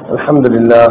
الحمد لله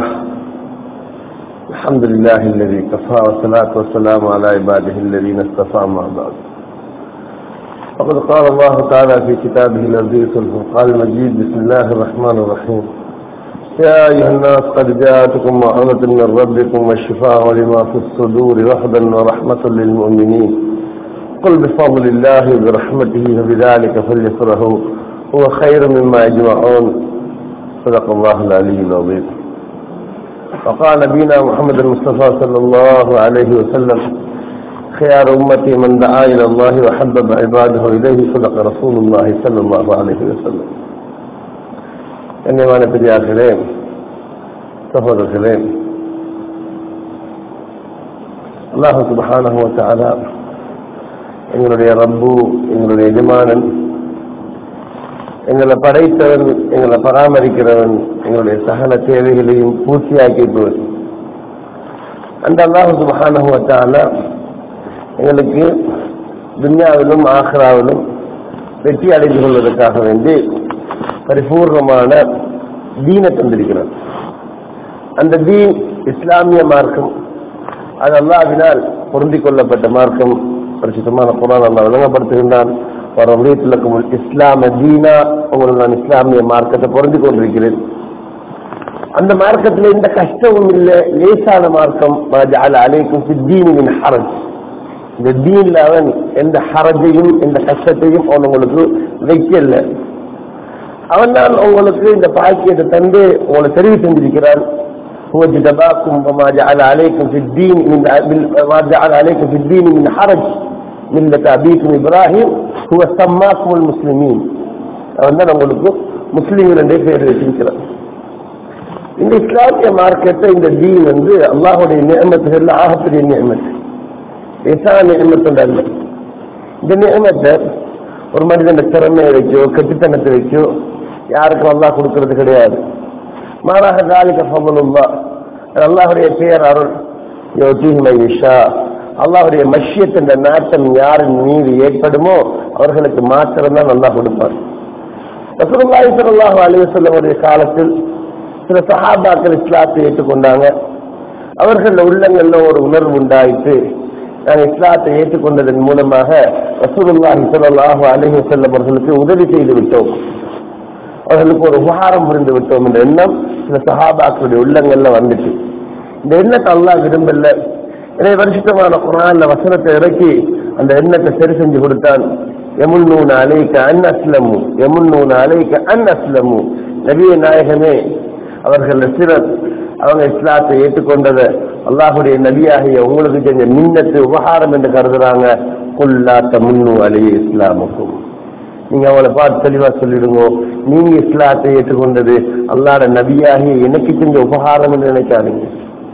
الحمد لله الذي كفى والصلاة والسلام على عباده الذين اصطفى ما بعد فقد قال الله تعالى في كتابه العزيز الفرقان المجيد بسم الله الرحمن الرحيم يا أيها الناس قد جاءتكم موعظة من ربكم والشفاء لما في الصدور وحدا ورحمة للمؤمنين قل بفضل الله وبرحمته وبذلك فليفرحوا هو خير مما يجمعون صدق الله العلي العظيم وقال نبينا محمد المصطفى صلى الله عليه وسلم خيار أمتي من دعا إلى الله وحبب عباده إليه صدق رسول الله صلى الله عليه وسلم கண்ணியமான பெரியார்களே சகோதரர்களே அல்லாஹு சுபஹானஹு வ தஆலா எங்களுடைய ரப்பு எங்களுடைய எஜமானன் எங்களை படைத்தவன் எங்களை பராமரிக்கிறவன் எங்களுடைய சகல தேவைகளையும் பூர்த்தியாக்கிடுவன் அந்த அல்லாஹு சுபஹானஹு வ தஆலா எங்களுக்கு துன்யாவிலும் ஆக்ராவிலும் வெற்றி அடைந்து கொள்வதற்காக வேண்டி பரிபூர்ணமான தீனை தந்திருக்கிறார் அந்த தீன் இஸ்லாமிய மார்க்கம் அது அல்லாவினால் பொருந்திக் கொள்ளப்பட்ட மார்க்கம் பரிசுத்தமான குரான் அல்லா விளங்கப்படுத்துகின்றான் வரவீட்டுலக்கும் இஸ்லாம தீனா உங்களுக்கு நான் இஸ்லாமிய மார்க்கத்தை பொருந்தி கொண்டிருக்கிறேன் அந்த மார்க்கத்தில் எந்த கஷ்டமும் இல்லை லேசான மார்க்கம் அலைக்கும் சித்தீனின் ஹரஜ் இந்த தீன்ல அவன் எந்த ஹரஜையும் எந்த கஷ்டத்தையும் அவன் உங்களுக்கு வைக்கல அவன் தான் உங்களுக்கு இந்த பாக்கியத்தை தந்து உங்களை தெரிவு செஞ்சிருக்கிறான் هو جدباكم وما جعل عليكم في الدين من ما جعل عليكم في الدين من حرج ملة أبيكم إبراهيم هو سماكم المسلمين அவன் தான் உங்களுக்கு முஸ்லீம்கள் என்றே பேர் வச்சிருக்கிறான் இந்த இஸ்லாமிய மார்க்கெட்டை இந்த தீன் வந்து அல்லாஹுடைய நியமத்துகள் ஆகப்பெரிய நியமத்து லேசான நியமத்து அல்ல இந்த நியமத்தை ஒரு மனிதன் திறமையை வைக்கோ கெட்டுத்தனத்தை வைக்கோ யாருக்கும் அல்லாஹ் கொடுக்கறது கிடையாது மாறாக தாலிக்க ஃபபலுல்லா அல்லாஹுடைய பேர் அருள் யோதிஹிமை விஷா அல்லாஹுடைய மஷ்யத் என்ற நாட்டம் யாரின் மீது ஏற்படுமோ அவர்களுக்கு மாத்திரம் தான் நல்லா கொடுப்பார் ரசூலுல்லாஹி ஸல்லல்லாஹு அலைஹி வஸல்லம் காலத்தில் சில சஹாபாக்கள் இஸ்லாத்தை ஏற்றுக்கொண்டாங்க அவர்கள் உள்ளங்கள்ல ஒரு உணர்வு உண்டாயிட்டு நாங்கள் இஸ்லாத்தை ஏற்றுக்கொண்டதன் மூலமாக ரசூலுல்லாஹி ஸல்லல்லாஹு அலைஹி வஸல்லம் அவர்களுக்கு உதவி செய்து விட்டோம் அவர்களுக்கு ஒரு உபகாரம் புரிந்து விட்டோம் என்ற எண்ணம் சில சஹாபாக்களுடைய உள்ளங்கள்ல வந்துச்சு இந்த எண்ணத்தை அல்லாஹ் விரும்பல எனவே வருஷத்தமான குரான்ல வசனத்தை இறக்கி அந்த எண்ணத்தை சரி செஞ்சு கொடுத்தான் எமுன்னூன் அலைக்க அன் அஸ்லமு எமுன்னூன் அலைக்க அன் அஸ்லமு நபிய நாயகமே அவர்கள் சிலர் அவங்க இஸ்லாத்தை ஏற்றுக்கொண்டதை அல்லாஹுடைய நபியாகிய உங்களுக்கு செஞ்ச மின்னத்து உபகாரம் என்று கருதுறாங்க குல்லாத்த முன்னு அலைய இஸ்லாமுக்கும் நீங்க அவளை பார்த்து தெளிவா சொல்லிடுங்க நீங்க இஸ்லாத்தை ஏற்றுக்கொண்டது அல்லாட நபியாகி எனக்கு செஞ்ச உபகாரம் என்று நினைக்காதீங்க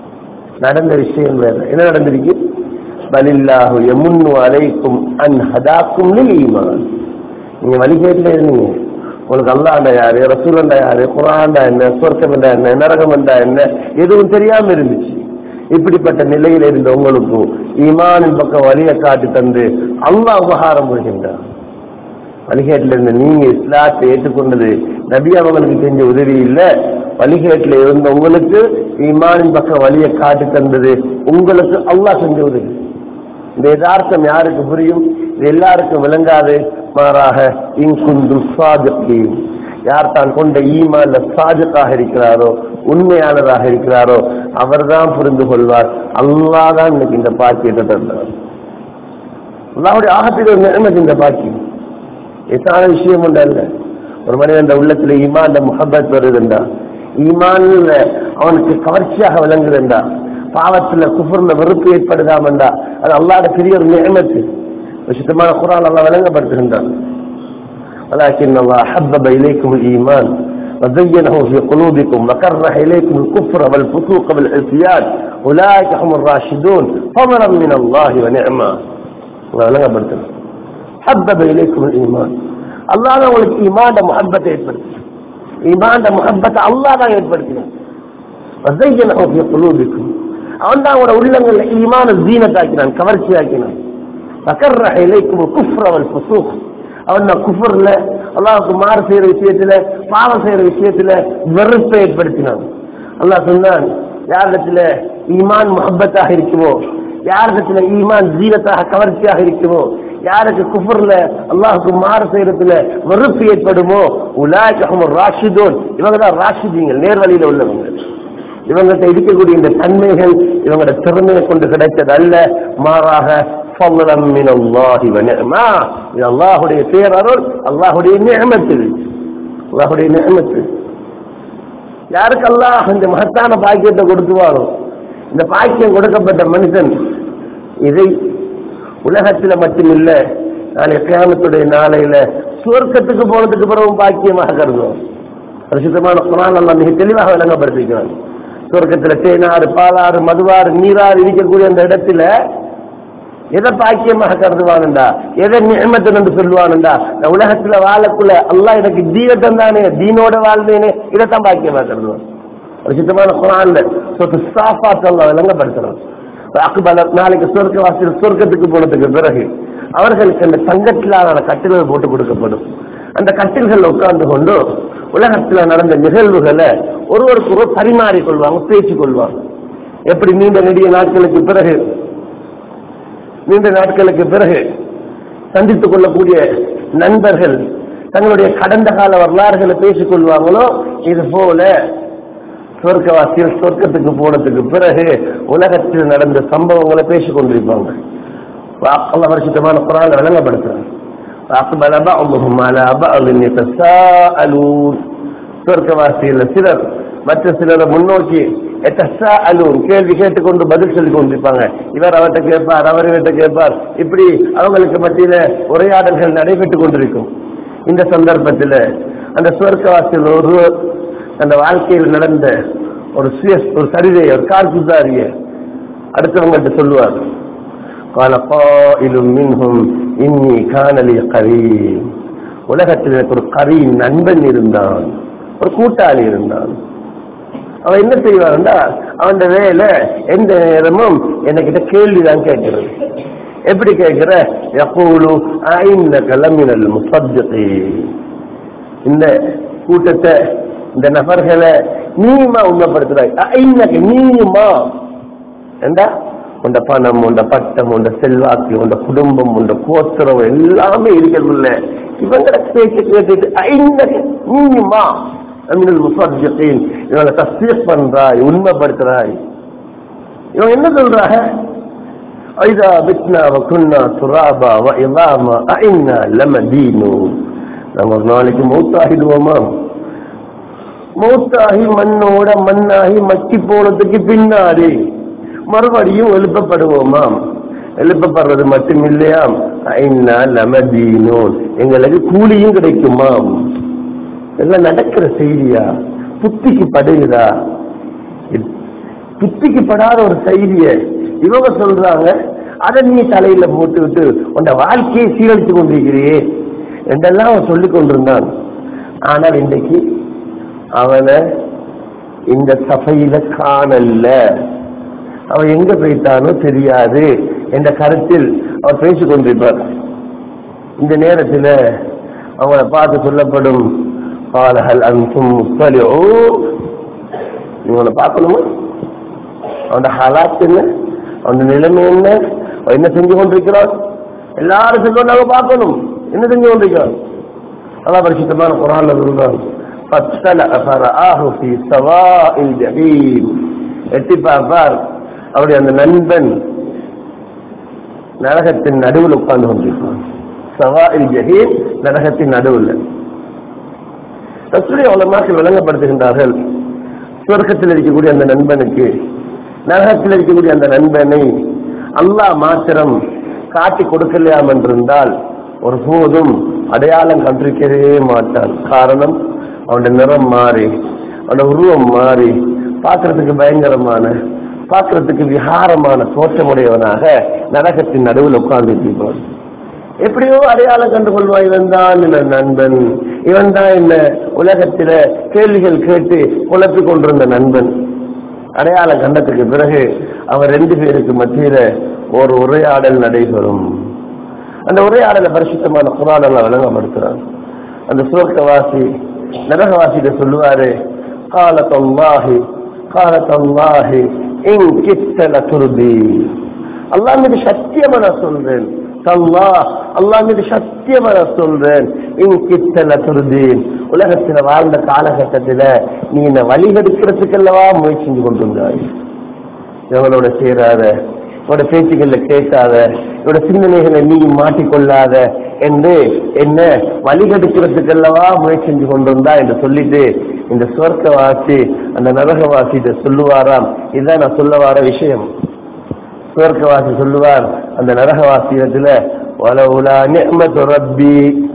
நடந்த விஷயம் வேற என்ன நடந்திருக்கு பலில்லாஹு எமுன்னு அலைக்கும் அன் ஹதாக்கும் ஈமான் நீங்க வழிகேட்டில் இருந்தீங்க உங்களுக்கு அல்லாண்டா யாரு ரசூலண்டா யாரு குரான்டா என்ன சொர்க்கம் என்றா என்ன நரகம் என்றா என்ன எதுவும் தெரியாம இருந்துச்சு இப்படிப்பட்ட நிலையில் இருந்த உங்களுக்கும் ஈமானின் பக்கம் வழியை காட்டி தந்து அல்லாஹ் உபகாரம் புரிகின்றார் வழிகேட்டில் இருந்த நீங்க இஸ்லாத்தை ஏற்றுக்கொண்டது நபி அவங்களுக்கு செஞ்ச உதவி இல்ல வழிகேட்டில் இருந்த உங்களுக்கு ஈமானின் பக்கம் வழியை காட்டி தந்தது உங்களுக்கு அல்லாஹ் செஞ்ச உதவி இந்த யதார்த்தம் யாருக்கு புரியும் இது எல்லாருக்கும் விளங்காது மாறாக இங்குந்து சாஜக்கீம் யார் தான் கொண்ட ஈமான்ல சாஜக்காக இருக்கிறாரோ உண்மையானதாக இருக்கிறாரோ அவர்தான் புரிந்து கொள்வார் அல்லாஹ் தான் இன்னைக்கு இந்த பாக்கியத்தை தந்தார் அல்லாவுடைய ஆகத்தில் ஒரு நிலைமை இந்த பாக்கியம் எத்தான விஷயம் உண்டு அல்ல ஒரு மனிதன் உள்ளத்துல ஈமான் முகபத் வருதுண்டா ஈமான்ல அவனுக்கு கவர்ச்சியாக விளங்குதுண்டா பாவத்துல குஃபர்ல வெறுப்பு ஏற்படுதாமண்டா அது அல்லாட பெரிய ஒரு நியமத்து விசுத்தமான குரான் அல்லா விளங்கப்படுத்துகின்றான் ولكن الله حبب إليكم الإيمان وزينه في قلوبكم وكره إليكم الكفر والفسوق والعصيان أولئك هم الراشدون فضلا من الله ونعمة விளங்கப்படுத்துங்க حبب إليكم الإيمان الله தான் உங்களுக்கு ஈமாண்ட முஹப்பத்தை ஏற்படுத்தி ஈமாண்ட முஹப்பத்தை அல்லாஹ் தான் ஏற்படுத்தினான் وزينه في قلوبكم அவன் தான் உங்களோட உள்ளங்கள்ல ஈமான ஜீனத்தாக்கினான் கவர்ச்சியாக்கினான் فكره إليكم الكفر والفسوق அவன் தான் குஃபர்ல அல்லாஹுக்கு மாறு செய்யற விஷயத்துல பாவம் செய்யற விஷயத்துல வெறுப்பை ஏற்படுத்தினான் அல்லாஹ் சொன்னான் யாரிடத்துல ஈமான் முஹப்பத்தாக இருக்குமோ யாரிடத்துல ஈமான் ஜீவத்தாக கவர்ச்சியாக இருக்குமோ யாருக்கு குஃபர்ல அல்லாஹுக்கு மாறு செய்யறதுல வெறுப்பு ஏற்படுமோ உலாய்க்கும் ராஷிதோன் இவங்க தான் ராஷிதீங்கள் நேர்வழியில உள்ளவங்க இவங்கள்ட்ட இருக்கக்கூடிய இந்த தன்மைகள் இவங்களோட திறமையை கொண்டு கிடைத்தது அல்ல மாறாக فضلا من الله ونعمة இது அல்லாஹுடைய பேரருள் அல்லாஹுடைய நியமத்து அல்லாஹுடைய நியமத்து யாருக்கு அல்லாஹ் இந்த மகத்தான பாக்கியத்தை கொடுத்துவாரோ இந்த பாக்கியம் கொடுக்கப்பட்ட மனுஷன் இதை உலகத்துல மட்டுமில்ல நாளை கியாமத்துடைய நாளையில சுவர்க்கத்துக்கு போனதுக்கு பிறகு பாக்கியமாக கருதுவோம் பரிசுத்தமான குரான் எல்லாம் மிக தெளிவாக விளங்கப்படுத்திக்கிறான் சுவர்க்கத்துல தேனாறு பாலாறு மதுவாறு நீராறு இருக்கக்கூடிய அந்த இடத்துல எதை பாக்கியமாக கருதுவானுண்டா எதை நியமத்தன் என்று சொல்லுவானுண்டா நான் உலகத்துல வாழக்குள்ள அல்லாஹ் எனக்கு தீவத்தம் தானே தீனோட வாழ்ந்தேனே இதைத்தான் பாக்கியமாக கருதுவான் பரிசுத்தமான குரான்ல சொத்து சாஃபாத் அல்லாஹ் விளங்கப்படுத்துறான் அக்பல நாளைக்கு சொர்க்க வாசல் சொர்க்கத்துக்கு போனதுக்கு பிறகு அவர்களுக்கு அந்த தங்கத்திலான கட்டில்கள் போட்டு கொடுக்கப்படும் அந்த கட்டில்கள் உட்கார்ந்து கொண்டு உலகத்துல நடந்த நிகழ்வுகளை ஒருவருக்கு ஒருவர் பரிமாறிக் கொள்வாங்க பேசிக் கொள்வாங்க எப்படி நீண்ட நெடிய நாட்களுக்கு பிறகு நீண்ட நாட்களுக்கு பிறகு சந்தித்துக் கொள்ளக்கூடிய நண்பர்கள் தங்களுடைய கடந்த கால வரலாறுகளை பேசிக் கொள்வாங்களோ இது போல சொர்க்கவாசிகள் சொர்க்கத்துக்கு போனதுக்கு பிறகு உலகத்தில் நடந்த சம்பவங்களை பேசிக் கொண்டிருப்பாங்க அல்ல வருஷத்தமான குரான் விளங்கப்படுத்துறாங்க أقبل بعضهم على بعض يتساءلون சொர்க்கவாசிகள் சிலர் மற்ற சிலரை முன்னோக்கி எத்தசாலூன் கேள்வி கேட்டுக்கொண்டு பதில் சொல்லி கொண்டிருப்பாங்க இவர் அவர்கிட்ட கேட்பார் அவர் இவர்கிட்ட கேட்பார் இப்படி அவங்களுக்கு மத்தியில உரையாடல்கள் நடைபெற்றுக் கொண்டிருக்கும் இந்த சந்தர்ப்பத்தில் அந்த சுவர்க்கவாசிகள் ஒரு அந்த வாழ்க்கையில் நடந்த ஒரு சுய ஒரு சரிதை ஒரு கார்குசாரிய அடுத்தவங்கள்ட்ட சொல்லுவார் قال قائل منهم إني كان لي قرين உலகத்தில் எனக்கு ஒரு கரி நண்பன் இருந்தான் ஒரு கூட்டாளி இருந்தான் அவன் என்ன செய்வான்டா அவன் வேலை எந்த நேரமும் என்கிட்ட கேள்விதான் கேட்கிறது எப்படி கேட்கிற எப்போது ஐந்த கிளம்பினல் முசப்ஜத்தை இந்த கூட்டத்தை இந்த நபர்களை நீயுமா உண்மைப்படுத்துறாய் ஐநக்கு நீயுமா ஏண்டா உண்ட பணம் உண்ட பட்டம் உண்ட செல்வாக்கு உண்ட குடும்பம் உண்ட கோத்திரம் எல்லாமே இருக்கிறதுல இவங்களை பேச்சு கேட்டுட்டு ஐநக்கு நீயுமா அமினல் முசாஜின் இவங்களை தஸ்தீக் பண்றாய் உண்மைப்படுத்துறாய் இவன் என்ன சொல்றாங்க ஐதா பித்னா வகுன்னா துராபா வ இலாமா ஐனா லமதீனு நம்ம ஒரு நாளைக்கு மௌத்தாகிடுவோமா மௌத்தாகி மண்ணோட மண்ணாகி மக்கி போனதுக்கு பின்னாடி மறுபடியும் எழுப்பப்படுவோமாம் எழுப்பப்படுறது மட்டும் இல்லையாம் ஐநா லமதீனோன் எங்களுக்கு கூலியும் கிடைக்குமாம் எல்லாம் நடக்கிற செய்தியா புத்திக்கு படுகிறா புத்திக்கு படாத ஒரு செய்திய இவங்க சொல்றாங்க அதை நீ தலையில போட்டு விட்டு உன் வாழ்க்கையை சீரழித்து கொண்டிருக்கிறியே என்றெல்லாம் அவன் சொல்லிக் கொண்டிருந்தான் ஆனால் இன்றைக்கு அவனை இந்த சபையில காணல அவன் எங்க போயிட்டானோ தெரியாது என்ற கருத்தில் அவர் பேசிக் கொண்டிருப்பார் இந்த நேரத்தில் அவங்களை பார்த்து சொல்லப்படும் காலஹல் அன்சும் முஸ்தலிஓ இவங்களை பார்க்கணுமா அவன் ஹலாத் என்ன அவன் நிலைமை என்ன அவன் என்ன செஞ்சு கொண்டிருக்கிறான் எல்லாரும் செஞ்சு நாங்க பார்க்கணும் என்ன செஞ்சு கொண்டிருக்கிறான் அதான் பரிசுத்தமான குரான்ல சொல்றான் فَاتَّلَعَ فَرَآهُ فِي سَوَاءِ الْجَحِيمِ எட்டி பார்ப்பார் அவருடைய அந்த நண்பன் நரகத்தின் நடுவில் உட்கார்ந்து கொண்டிருப்பான் சவாயில் ஜஹீம் நரகத்தின் நடுவில் ரசூலை உலமாக்கள் விளங்கப்படுத்துகின்றார்கள் சுவர்க்கத்தில் இருக்கக்கூடிய அந்த நண்பனுக்கு நரகத்தில் இருக்கக்கூடிய அந்த நண்பனை அல்லாஹ் மாத்திரம் காட்டி கொடுக்கலையாம் என்றிருந்தால் ஒரு போதும் அடையாளம் கண்டிருக்கவே மாட்டான் காரணம் அவனுடைய நிறம் மாறி அவனோட உருவம் மாறி பார்க்கறதுக்கு பயங்கரமான பார்க்கறதுக்கு விகாரமான தோற்றமுடையவனாக நரகத்தின் நடுவில் உட்கார்ந்து இருப்பான் எப்படியோ அடையாளம் கண்டுகொள்வான் இவன் தான் என்ன நண்பன் இவன் தான் என்ன உலகத்தில கேள்விகள் கேட்டு குழப்பிக் கொண்டிருந்த நண்பன் அடையாளம் கண்டதுக்கு பிறகு அவன் ரெண்டு பேருக்கு மத்தியில ஒரு உரையாடல் நடைபெறும் அந்த உரையாடலை பரிசுத்தமான குராடெல்லாம் விளங்கப்படுத்துறான் அந்த சுவர்க்கவாசி நரகவாசியிட சொல்லுவாரு காலத்தொல்லாஹி قالت الله إن كدت لتردي அல்லாஹ் மீது சத்தியமா நான் சொல்றேன் அல்லாஹ் அல்லாஹ் மீது சத்தியமா நான் சொல்றேன் இன் கித்தல துருதீன் உலகத்துல வாழ்ந்த காலகட்டத்துல நீ இந்த வழிகெடுக்கிறதுக்கல்லவா முயற்சி செஞ்சு கொண்டு வந்தாய் எவனோட சேராத இவனோட பேச்சுக்கள்ல கேட்காத இவனோட சிந்தனைகளை நீ மாட்டிக்கொள்ளாத என்று என்ன வழிகெடுக்கிறதுக்கல்லவா முயற்சி செஞ்சு கொண்டு வந்தா என்று சொல்லிட்டு இந்த சுவர்க்கவாசி அந்த நரகவாசி இதை சொல்லுவாராம் இதுதான் நான் சொல்ல வர விஷயம் சுவர்க்கவாசி சொல்லுவார் அந்த நரகவாசியத்துல வலவுலா நிஅமத்து ரப்பி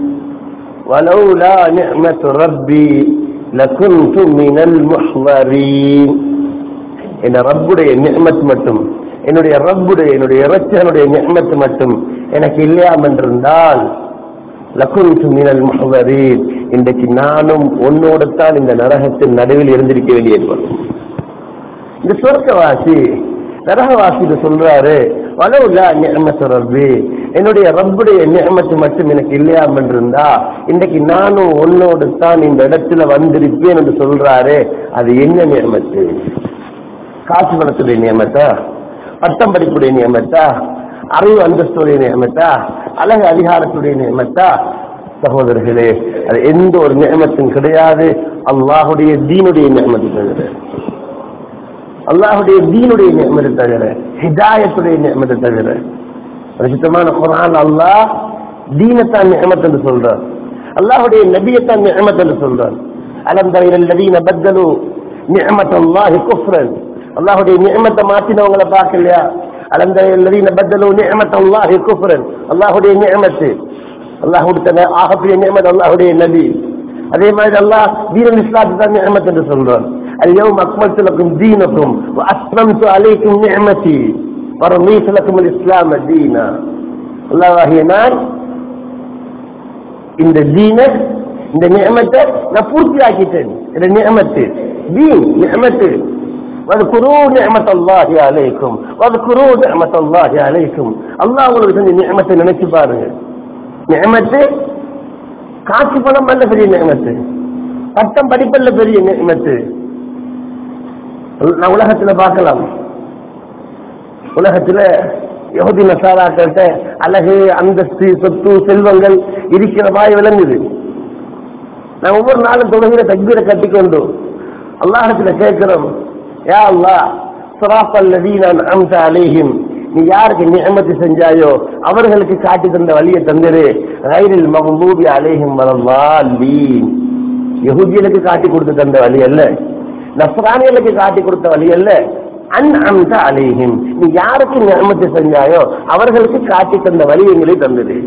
வலவுலா நிஅமத்து ரப்பி லகுந்து மினல் முஹ்வரீன் என் ரப்புடைய நிஅமத் மட்டும் என்னுடைய ரப்புடைய என்னுடைய இறைச்சனுடைய நிஅமத் மட்டும் எனக்கு இல்லையாம் என்றிருந்தால் லகுந்து மினல் முஹ்வரீன் இன்றைக்கு நானும் உன்னோடு தான் இந்த நரகத்தின் நடுவில் இருந்திருக்க வேண்டியது இந்த சொர்க்கவாசி நரகவாசிட்டு சொல்றாரு வலவுலா நியமத்து ரப்பி என்னுடைய ரப்புடைய நியமத்து மட்டும் எனக்கு இல்லையாம் இருந்தா இன்றைக்கு நானும் உன்னோடு தான் இந்த இடத்துல வந்திருப்பேன் என்று சொல்றாரு அது என்ன நியமத்து காசு பணத்துடைய நியமத்தா பட்டம் படிப்புடைய நியமத்தா அறிவு அந்தஸ்துடைய நியமத்தா அழகு அதிகாரத்துடைய நியமத்தா சகோதரர்களே அது எந்த ஒரு நியமத்தும் கிடையாது அல்லாஹுடைய தீனுடைய நியமத்து தவிர அல்லாஹுடைய தீனுடைய நியமத்தை தவிர ஹிதாயத்துடைய நியமத்தை தவிர பரிசுத்தமான குரான் அல்லாஹ் தீனத்தான் நியமத் என்று சொல்றார் அல்லாஹுடைய நபியத்தான் நியமத் என்று சொல்றார் அலம் தவிர நவீன பத்தலு நியமத் அல்லாஹி குஃப்ரன் அல்லாஹுடைய நியமத்தை மாற்றினவங்களை பார்க்கலையா அலம் தவிர நவீன பத்தலு நியமத் அல்லாஹி குஃப்ரன் அல்லாஹுடைய நியமத்து அல்லாஹ் கொடுத்த ஆகப்பெரிய நியமத் அல்லாஹுடைய நபி அதே மாதிரி அல்லாஹ் தீனல் இஸ்லாத்து தான் நியமத் என்று சொல்றான் اليوم أكملت لكم دينكم وأتممت عليكم نعمتي ورضيت لكم الإسلام دينا الله هي நான் இந்த தீன இந்த நியமத்தை நான் பூர்த்தி ஆக்கிட்டேன் இந்த நியமத்து தீன் நியமத்து واذكروا نعمة الله عليكم واذكروا نعمة الله عليكم அல்லாஹ் உங்களுக்கு செஞ்ச நியமத்தை நினைச்சு பாருங்க நியமத்து காசு பணம் அல்ல பெரிய நியமத்து பட்டம் படிப்பல்ல பெரிய நியமத்து நான் உலகத்துல பார்க்கலாம் உலகத்துல யகுதி நசாராக்கிட்ட அழகு அந்தஸ்து சொத்து செல்வங்கள் இருக்கிற மாதிரி விளங்குது நான் ஒவ்வொரு நாளும் தொழுகிற தக்பீரை கட்டிக்கொண்டு அல்லாஹத்துல கேட்கிறோம் யா அல்லா சுராப்பல்லதீன அம்ச அலேஹிம் நீ யாருக்கு நியமத்து செஞ்சாயோ அவர்களுக்கு காட்டி தந்த வழியை தந்தது ரயிலில் மகபூபி அலேஹிம் வரவாலீன் யகுதிகளுக்கு காட்டி கொடுத்து தந்த வழி அல்ல நஸ்ரானிகளுக்கு காட்டி கொடுத்த வழி அல்ல அன் அம்ச அலேஹிம் நீ யாருக்கு நியமத்து செஞ்சாயோ அவர்களுக்கு காட்டி தந்த வழி எங்களை தந்தது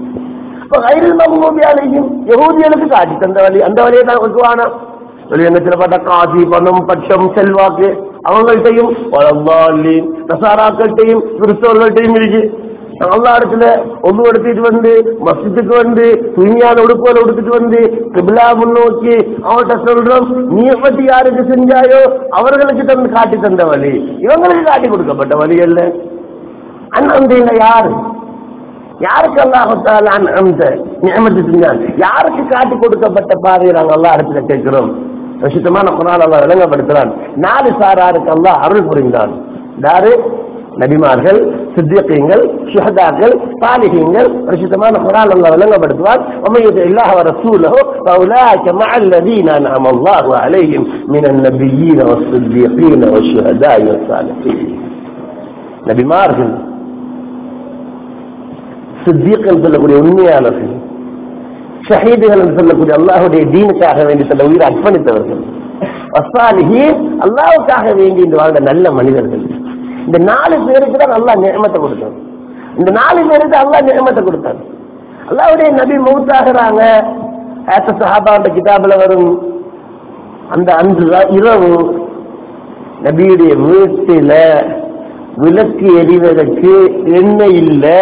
யகூதிகளுக்கு காட்டி தந்த வழி அந்த வழியை தான் ஒட்டுவானா வெளியங்கத்தில் பார்த்தா காசி பணம் பட்டம் செல்வாக்கு அவங்கள்ட்டையும் வளர்ந்தாலின் நசாராக்கள்கிட்டையும் கிறிஸ்தவர்கள்ட்டையும் இருக்கு எல்லா இடத்துல ஒன்று எடுத்துட்டு வந்து மஸ்ஜிதுக்கு வந்து தூய்மையான உடுப்புகளை உடுத்துட்டு வந்து கிபிலா முன்னோக்கி அவன்கிட்ட சொல்றோம் நீ பத்தி யாருக்கு செஞ்சாயோ அவர்களுக்கு தந்து காட்டி தந்த வழி இவங்களுக்கு காட்டி கொடுக்கப்பட்ட வழி அல்ல அண்ணன் யாரு யாருக்கு அல்லாஹத்தால அந்த நியமத்து செஞ்சாங்க யாருக்கு காட்டி கொடுக்கப்பட்ட பாதையை நாங்கள் எல்லா இடத்துல கேட்கிறோம் பிரசித்தமான குரான் அல்லா விளங்கப்படுத்துறான் நாலு சாராருக்கு அல்லாஹ் அருள் புரிந்தான் யாரு நபிமார்கள் சித்தியக்கீங்கள் சுஹதாக்கள் சாலிகீங்கள் பிரசித்தமான குரான் அல்லா விளங்கப்படுத்துவான் ومن الله ورسوله فاولئك مع الذين انعم الله عليهم من النبيين والصديقين والشهداء والصالحين நபிமார்கள் சித்தியக்கள் சொல்லக்கூடிய உண்மையானவர்கள் ஷஹீதுகள் என்று சொல்லக்கூடிய அல்லாஹுடைய தீனுக்காக வேண்டி தன்னை உயிரை அர்ப்பணித்தவர்கள் வசாலிஹீன் அல்லாவுக்காக வேண்டி இந்த வாழ்ந்த நல்ல மனிதர்கள் இந்த நாலு பேருக்கு தான் அல்லாஹ் நியமத்தை கொடுத்தார் இந்த நாலு பேருக்கு அல்லாஹ் நியமத்தை கொடுத்தார் அல்லாவுடைய நபி மௌத்தாகிறாங்க ஏத்த சஹாபாண்ட கிதாபில் வரும் அந்த அன்று இரவு நபியுடைய வீட்டில விளக்கு எரிவதற்கு எண்ணெய் இல்லை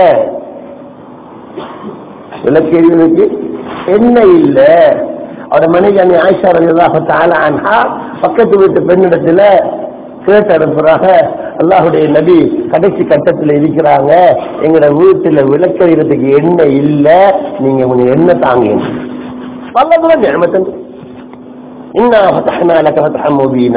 விளக்கு எரிவதற்கு எண்ணெய் இல்ல அவட மனைவி அன்னை ஆயிஷா ரலியல்லாஹு தஆலா அன்ஹா பக்கத்து வீட்டு பெண்ணிடத்துல கேட்டு அனுப்புறாங்க அல்லாஹுடைய நபி கடைசி கட்டத்துல இருக்கிறாங்க எங்கட வீட்டுல விளக்கறிகிறதுக்கு எண்ணெய் இல்ல நீங்க கொஞ்சம் எண்ணெய் தாங்க வல்லதுல நியமத்தன் إنا فتحنا لك فتحا مبينا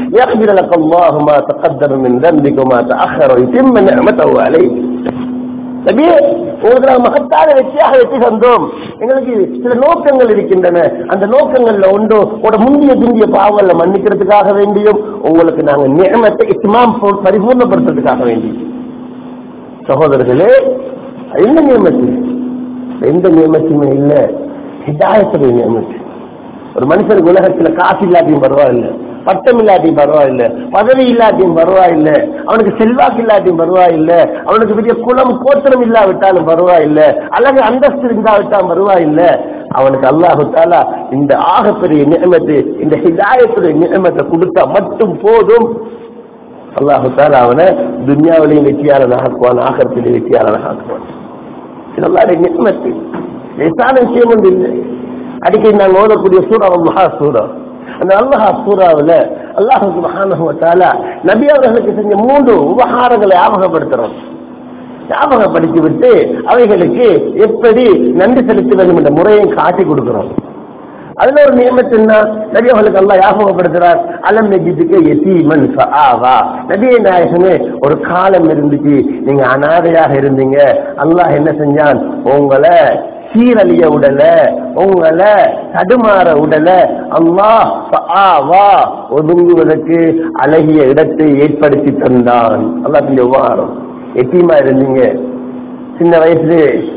يغفر لك الله ما تقدم من ذنبك وما تأخر ويتم نعمته عليك நபியே உங்களுக்கு நாங்கள் மகத்தான வெற்றியாக வெற்றி தந்தோம் எங்களுக்கு சில நோக்கங்கள் இருக்கின்றன அந்த நோக்கங்கள்ல ஒன்று ஒரு முந்திய பிந்திய பாவங்களை மன்னிக்கிறதுக்காக வேண்டியும் உங்களுக்கு நாங்க நியமத்தை இஸ்மாம் பரிபூர்ணப்படுத்துறதுக்காக வேண்டியும் சகோதரர்களே எந்த நியமத்து எந்த நியமத்தையுமே இல்ல ஹிதாயத்துடைய நியமத்து ஒரு மனுஷனுக்கு உலகத்துல காசு இல்லாட்டியும் பரவாயில்ல பட்டம் இல்லாட்டியும் பரவாயில்ல பதவி இல்லாட்டியும் பரவாயில்ல அவனுக்கு செல்வாக்கு இல்லாட்டியும் பரவாயில்ல அவனுக்கு பெரிய குலம் கோத்திரம் இல்லாவிட்டாலும் பரவாயில்ல அல்லது அந்தஸ்து இருந்தாவிட்டாலும் பரவாயில்ல அவனுக்கு அல்லாஹு தாலா இந்த ஆகப்பெரிய நியமத்து இந்த ஹிதாயத்துடைய நியமத்தை கொடுத்தா மட்டும் போதும் அல்லாஹு தாலா அவனை துன்யாவிலையும் வெற்றியாளனாக ஆக்குவான் ஆகத்திலே வெற்றியாளனாக ஆக்குவான் இதெல்லாம் நியமத்து லேசான விஷயம் ஒன்று இல்லை அடிக்கடி நாங்கள் ஓதக்கூடிய சூறா மகா சூறா அந்த அல்லாஹ் சூறாவில் அல்லாஹ் சுபஹானஹு வ தஆலா நபி அவர்களுக்கு செஞ்ச மூன்று உபகாரங்களை ஞாபகப்படுத்துறோம் ஞாபகப்படுத்தி விட்டு அவைகளுக்கு எப்படி நன்றி செலுத்த வேண்டும் என்ற முறையை காட்டி கொடுக்கிறோம் அதுல ஒரு நியமத்தின்னா நபி அவர்களுக்கு அல்லாஹ் ஞாபகப்படுத்துறார் அலம் நஜித்துக்கு எத்தீமன் ஆவா நபிய நாயகமே ஒரு காலம் இருந்துச்சு நீங்க அனாதையாக இருந்தீங்க அல்லாஹ் என்ன செஞ்சான் உங்களை சீரழிய உடல உங்களை தடுமாற உடல அல்லாஹ் ஒதுங்குவதற்கு அழகிய இடத்தை ஏற்படுத்தி தந்தான் அல்லாஹ் செஞ்ச உபகாரம் எத்தீமா இருந்தீங்க சின்ன வயசுல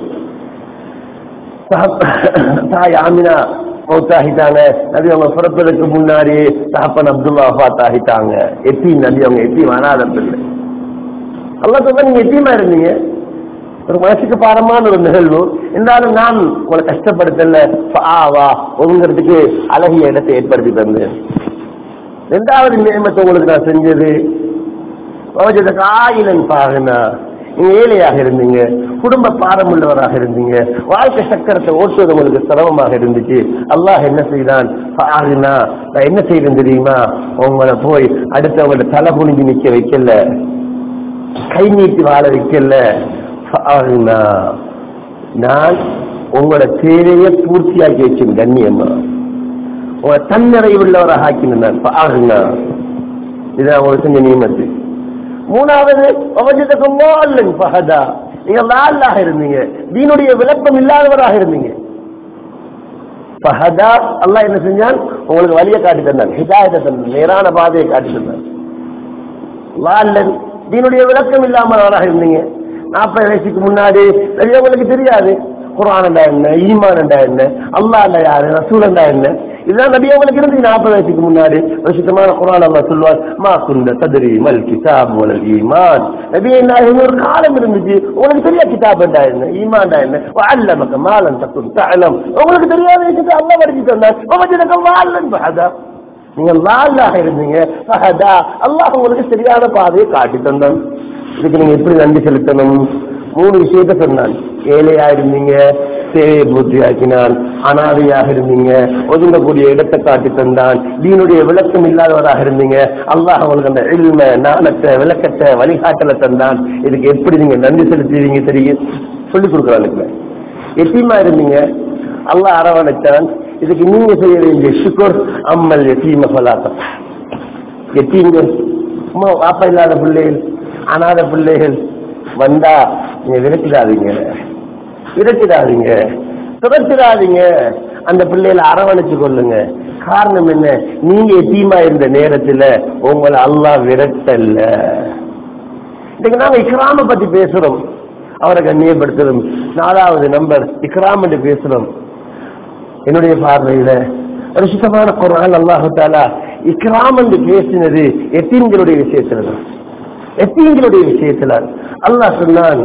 தாய் ஆமினா மௌத்தாகிட்டாங்க நபி அவங்க பிறப்பதற்கு முன்னாடி தகப்பன் அப்துல்லா வஃபாத் ஆகிட்டாங்க எத்தீம் நபி அவங்க எத்தீம் அனாத பிள்ளை அல்லாஹ் சொல்ல நீங்க எத்தீமா இருந்தீங்க ஒரு மனசுக்கு பாரமான ஒரு நிகழ்வு இருந்தாலும் நான் உங்களை கஷ்டப்படுத்தல ஆவா ஒதுங்கிறதுக்கு அழகிய இடத்தை ஏற்படுத்தி தந்தேன் ரெண்டாவது நியமத்தை உங்களுக்கு நான் செஞ்சது ஆயிலன் பாருனா நீங்க ஏழையாக இருந்தீங்க குடும்ப பாரம் உள்ளவராக இருந்தீங்க வாழ்க்கை சக்கரத்தை ஓட்டுவது உங்களுக்கு சிரமமாக இருந்துச்சு அல்லாஹ் என்ன செய்தான் ஆகுனா நான் என்ன செய்யறேன் தெரியுமா உங்களை போய் அடுத்தவங்கள தலை குனிஞ்சு நிக்க வைக்கல கை நீட்டி வாழ வைக்கல ஆகுனா நான் உங்களோட தேவையை பூர்த்தியாக்கி வச்சேன் கண்ணியம்மா உங்களை தன்னிறைவுள்ளவராக ஆக்கினேன் நான் ஆகுனா இதான் உங்களுக்கு செஞ்ச நியமத்து மூணாவது அவஜத்துக்கும் அல்லன் பகதா நீங்க லால்லாக இருந்தீங்க தீனுடைய விளக்கம் இல்லாதவராக இருந்தீங்க பஹதா அல்லாஹ் என்ன செஞ்சான் உங்களுக்கு வழியை காட்டி தந்தான் ஹிதாயத்தை தந்தான் நேரான பாதையை காட்டி தந்தான் லால்லன் தீனுடைய விளக்கம் இல்லாமலவராக இருந்தீங்க நாற்பது வயசுக்கு முன்னாடி நிறைய உங்களுக்கு தெரியாது குரான்டா என்ன ஈமான்டா என்ன அல்லாஹ் யாரு ரசூலண்டா என்ன இதுதான் நபி உங்களுக்கு இருந்துச்சு நாற்பது வயசுக்கு முன்னாடி வருஷத்தமான குரான் அல்லா சொல்வார் மா குந்த ததிரி மல் கிதாப் வலல் ஈமான் நபி என்ன ஒரு காலம் இருந்துச்சு உங்களுக்கு தெரியா கிதாப் என்ன என்ன ஈமான்டா என்ன அல்லமக்க மாலன் தக்கும் தலம் உங்களுக்கு தெரியாத விஷயத்தை அல்லா படிச்சு தந்தார் உமஜனக்க வாழன் பஹதா நீங்க லாலாக இருந்தீங்க பஹதா அல்லாஹ் உங்களுக்கு சரியான பாதையை காட்டி தந்தான் இதுக்கு நீங்க எப்படி நன்றி செலுத்தணும் மூணு விஷயத்த சொன்னான் ஏழையா இருந்தீங்க சேவையை பூர்த்தியாக்கினான் அனாதையாக இருந்தீங்க ஒதுங்கக்கூடிய இடத்தை காட்டி தந்தான் தீனுடைய விளக்கம் இல்லாதவராக இருந்தீங்க அல்லாஹ் உங்களுக்கு அந்த இல்ம நாணத்தை விளக்கத்தை வழிகாட்டலை தந்தான் இதுக்கு எப்படி நீங்க நன்றி செலுத்துவீங்க தெரியும் சொல்லிக் கொடுக்குறானுக்கு எத்தீமா இருந்தீங்க அல்லாஹ் அரவணைச்சான் இதுக்கு நீங்க செய்ய வேண்டிய சுக்குர் அம்மல் எத்தீம பலாத்தம் எத்தீங்க அம்மா வாப்பா இல்லாத பிள்ளைகள் அனாத பிள்ளைகள் வந்தா நீங்க விரட்டிடாதீங்க விரட்டிடாதீங்க துரத்திடாதீங்க அந்த பிள்ளைகளை அரவணைச்சு கொள்ளுங்க காரணம் என்ன நீங்க எத்தீமா இருந்த நேரத்துல உங்களை அல்லாஹ் விரட்டல்ல இன்னைக்கு நாங்க இக்ராம பத்தி பேசுறோம் அவரை கண்ணியப்படுத்துறோம் நாலாவது நம்பர் இக்ராம் என்று பேசுறோம் என்னுடைய பார்வையில ஒரு சுத்தமான குரான் அல்லாஹு தாலா இக்ராம் என்று பேசினது எத்தீன்களுடைய விஷயத்துல தான் எத்தீன்களுடைய விஷயத்துல அல்லாஹ் சொன்னான்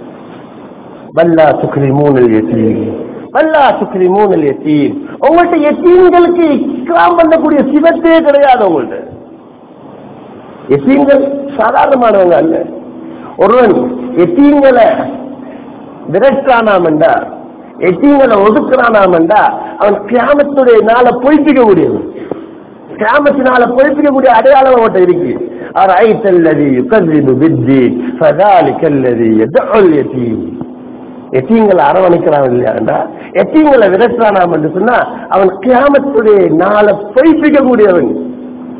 வல்லா துக்ரிமூனல் யத்தீம் வல்லா துக்ரிமூனல் யத்தீம் உங்கள்ட்ட எத்தீன்களுக்கு இக்ராம் பண்ணக்கூடிய சிவத்தே கிடையாது உங்கள்ட்ட எத்தீன்கள் சாதாரணமானவங்க அல்ல ஒருவன் எத்தீன்களை விரட்டானாமண்டா எத்தீங்களை ஒதுக்குறானாமண்டா அவன் கிராமத்துடைய நாளை பொய்ப்பிக்க முடியும் கிராமத்தினால பொய்ப்பிக்கக்கூடிய அடையாளம் அவன்கிட்ட இருக்கு أرأيت الذي يكذب بالدين فذلك الذي يدعو اليتيم எத்தீங்களை அரவணைக்கிறான் இல்லையாண்டா எத்தீங்களை விரட்டுறானாம் என்று சொன்னா அவன் கிராமத்துடைய நாளை பொய்ப்பிக்க கூடியவன்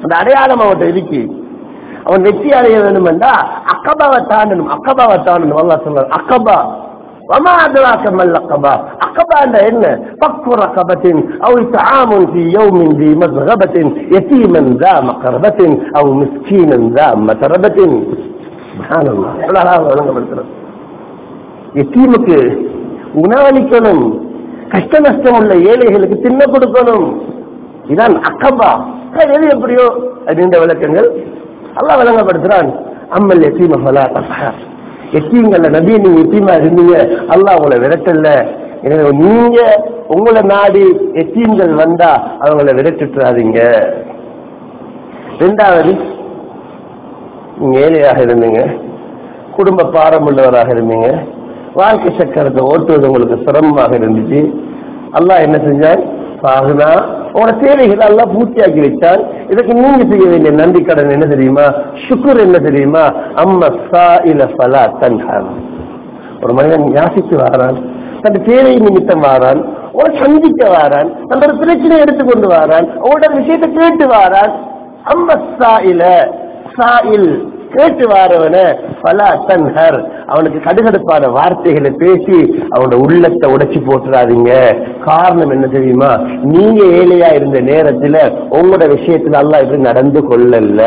அந்த அடையாளம் அவன்கிட்ட இருக்கு அவன் வெற்றி அடைய வேண்டும் என்றா அக்கபாவை தாண்டணும் அக்கபாவை தாண்டணும் அல்லா சொல்ற அக்கபா وما أدراك ما العقبة عقبة إن فك رقبة أو إطعام في يوم ذي مسغبة يتيما ذا مقربة أو مسكينا ذا متربة سبحان الله அழகாக வழங்கப்படுகிறது எத்தீமுக்கு உணவளிக்கணும் கஷ்ட நஷ்டம் உள்ள ஏழைகளுக்கு தின்ன கொடுக்கணும் இதான் அக்கபா எது எப்படியோ அப்படின்ற விளக்கங்கள் அல்லாஹ் விளங்கப்படுத்துறான் அம்மல் எத்தீம ஃபலா தஸ்ஹர் எத்தீங்கல்ல நபி நீங்க எத்தீமா இருந்தீங்க அல்லாஹ் உங்களை விரட்டல்ல எனவே நீங்க உங்களை நாடி எத்தீம்கள் வந்தா அவங்கள விரட்டுறாதீங்க ரெண்டாவது நீங்க ஏழையாக இருந்தீங்க குடும்ப பாரம் உள்ளவராக இருந்தீங்க வாழ்க்கை சக்கரத்தை ஓட்டுவது உங்களுக்கு சிரமமாக இருந்துச்சு அல்லாஹ் என்ன செஞ்சான் பாகுனா உங்களோட தேவைகளை எல்லாம் பூர்த்தியாக்கி வச்சான் இதுக்கு நீங்க செய்ய வேண்டிய நன்றி கடன் என்ன தெரியுமா சுக்குர் என்ன தெரியுமா அம்மா சா இல ஃபலா தன்ஹான் ஒரு மனிதன் யாசித்து வாரான் தன் தேவை நிமித்தம் வாரான் ஒரு சந்திக்க வாரான் தன்னோட பிரச்சனை எடுத்துக்கொண்டு வாரான் உங்களோட விஷயத்தை கேட்டு வாரான் அம்மா சா இல சாயில் கேட்டு வாரவன பல தன்ஹர் அவனுக்கு கடுகடுப்பான வார்த்தைகளை பேசி அவனோட உள்ளத்தை உடைச்சு போட்டுறாதீங்க காரணம் என்ன தெரியுமா நீங்க ஏழையா இருந்த நேரத்துல உங்களோட விஷயத்துல எல்லாம் இப்படி நடந்து கொள்ளல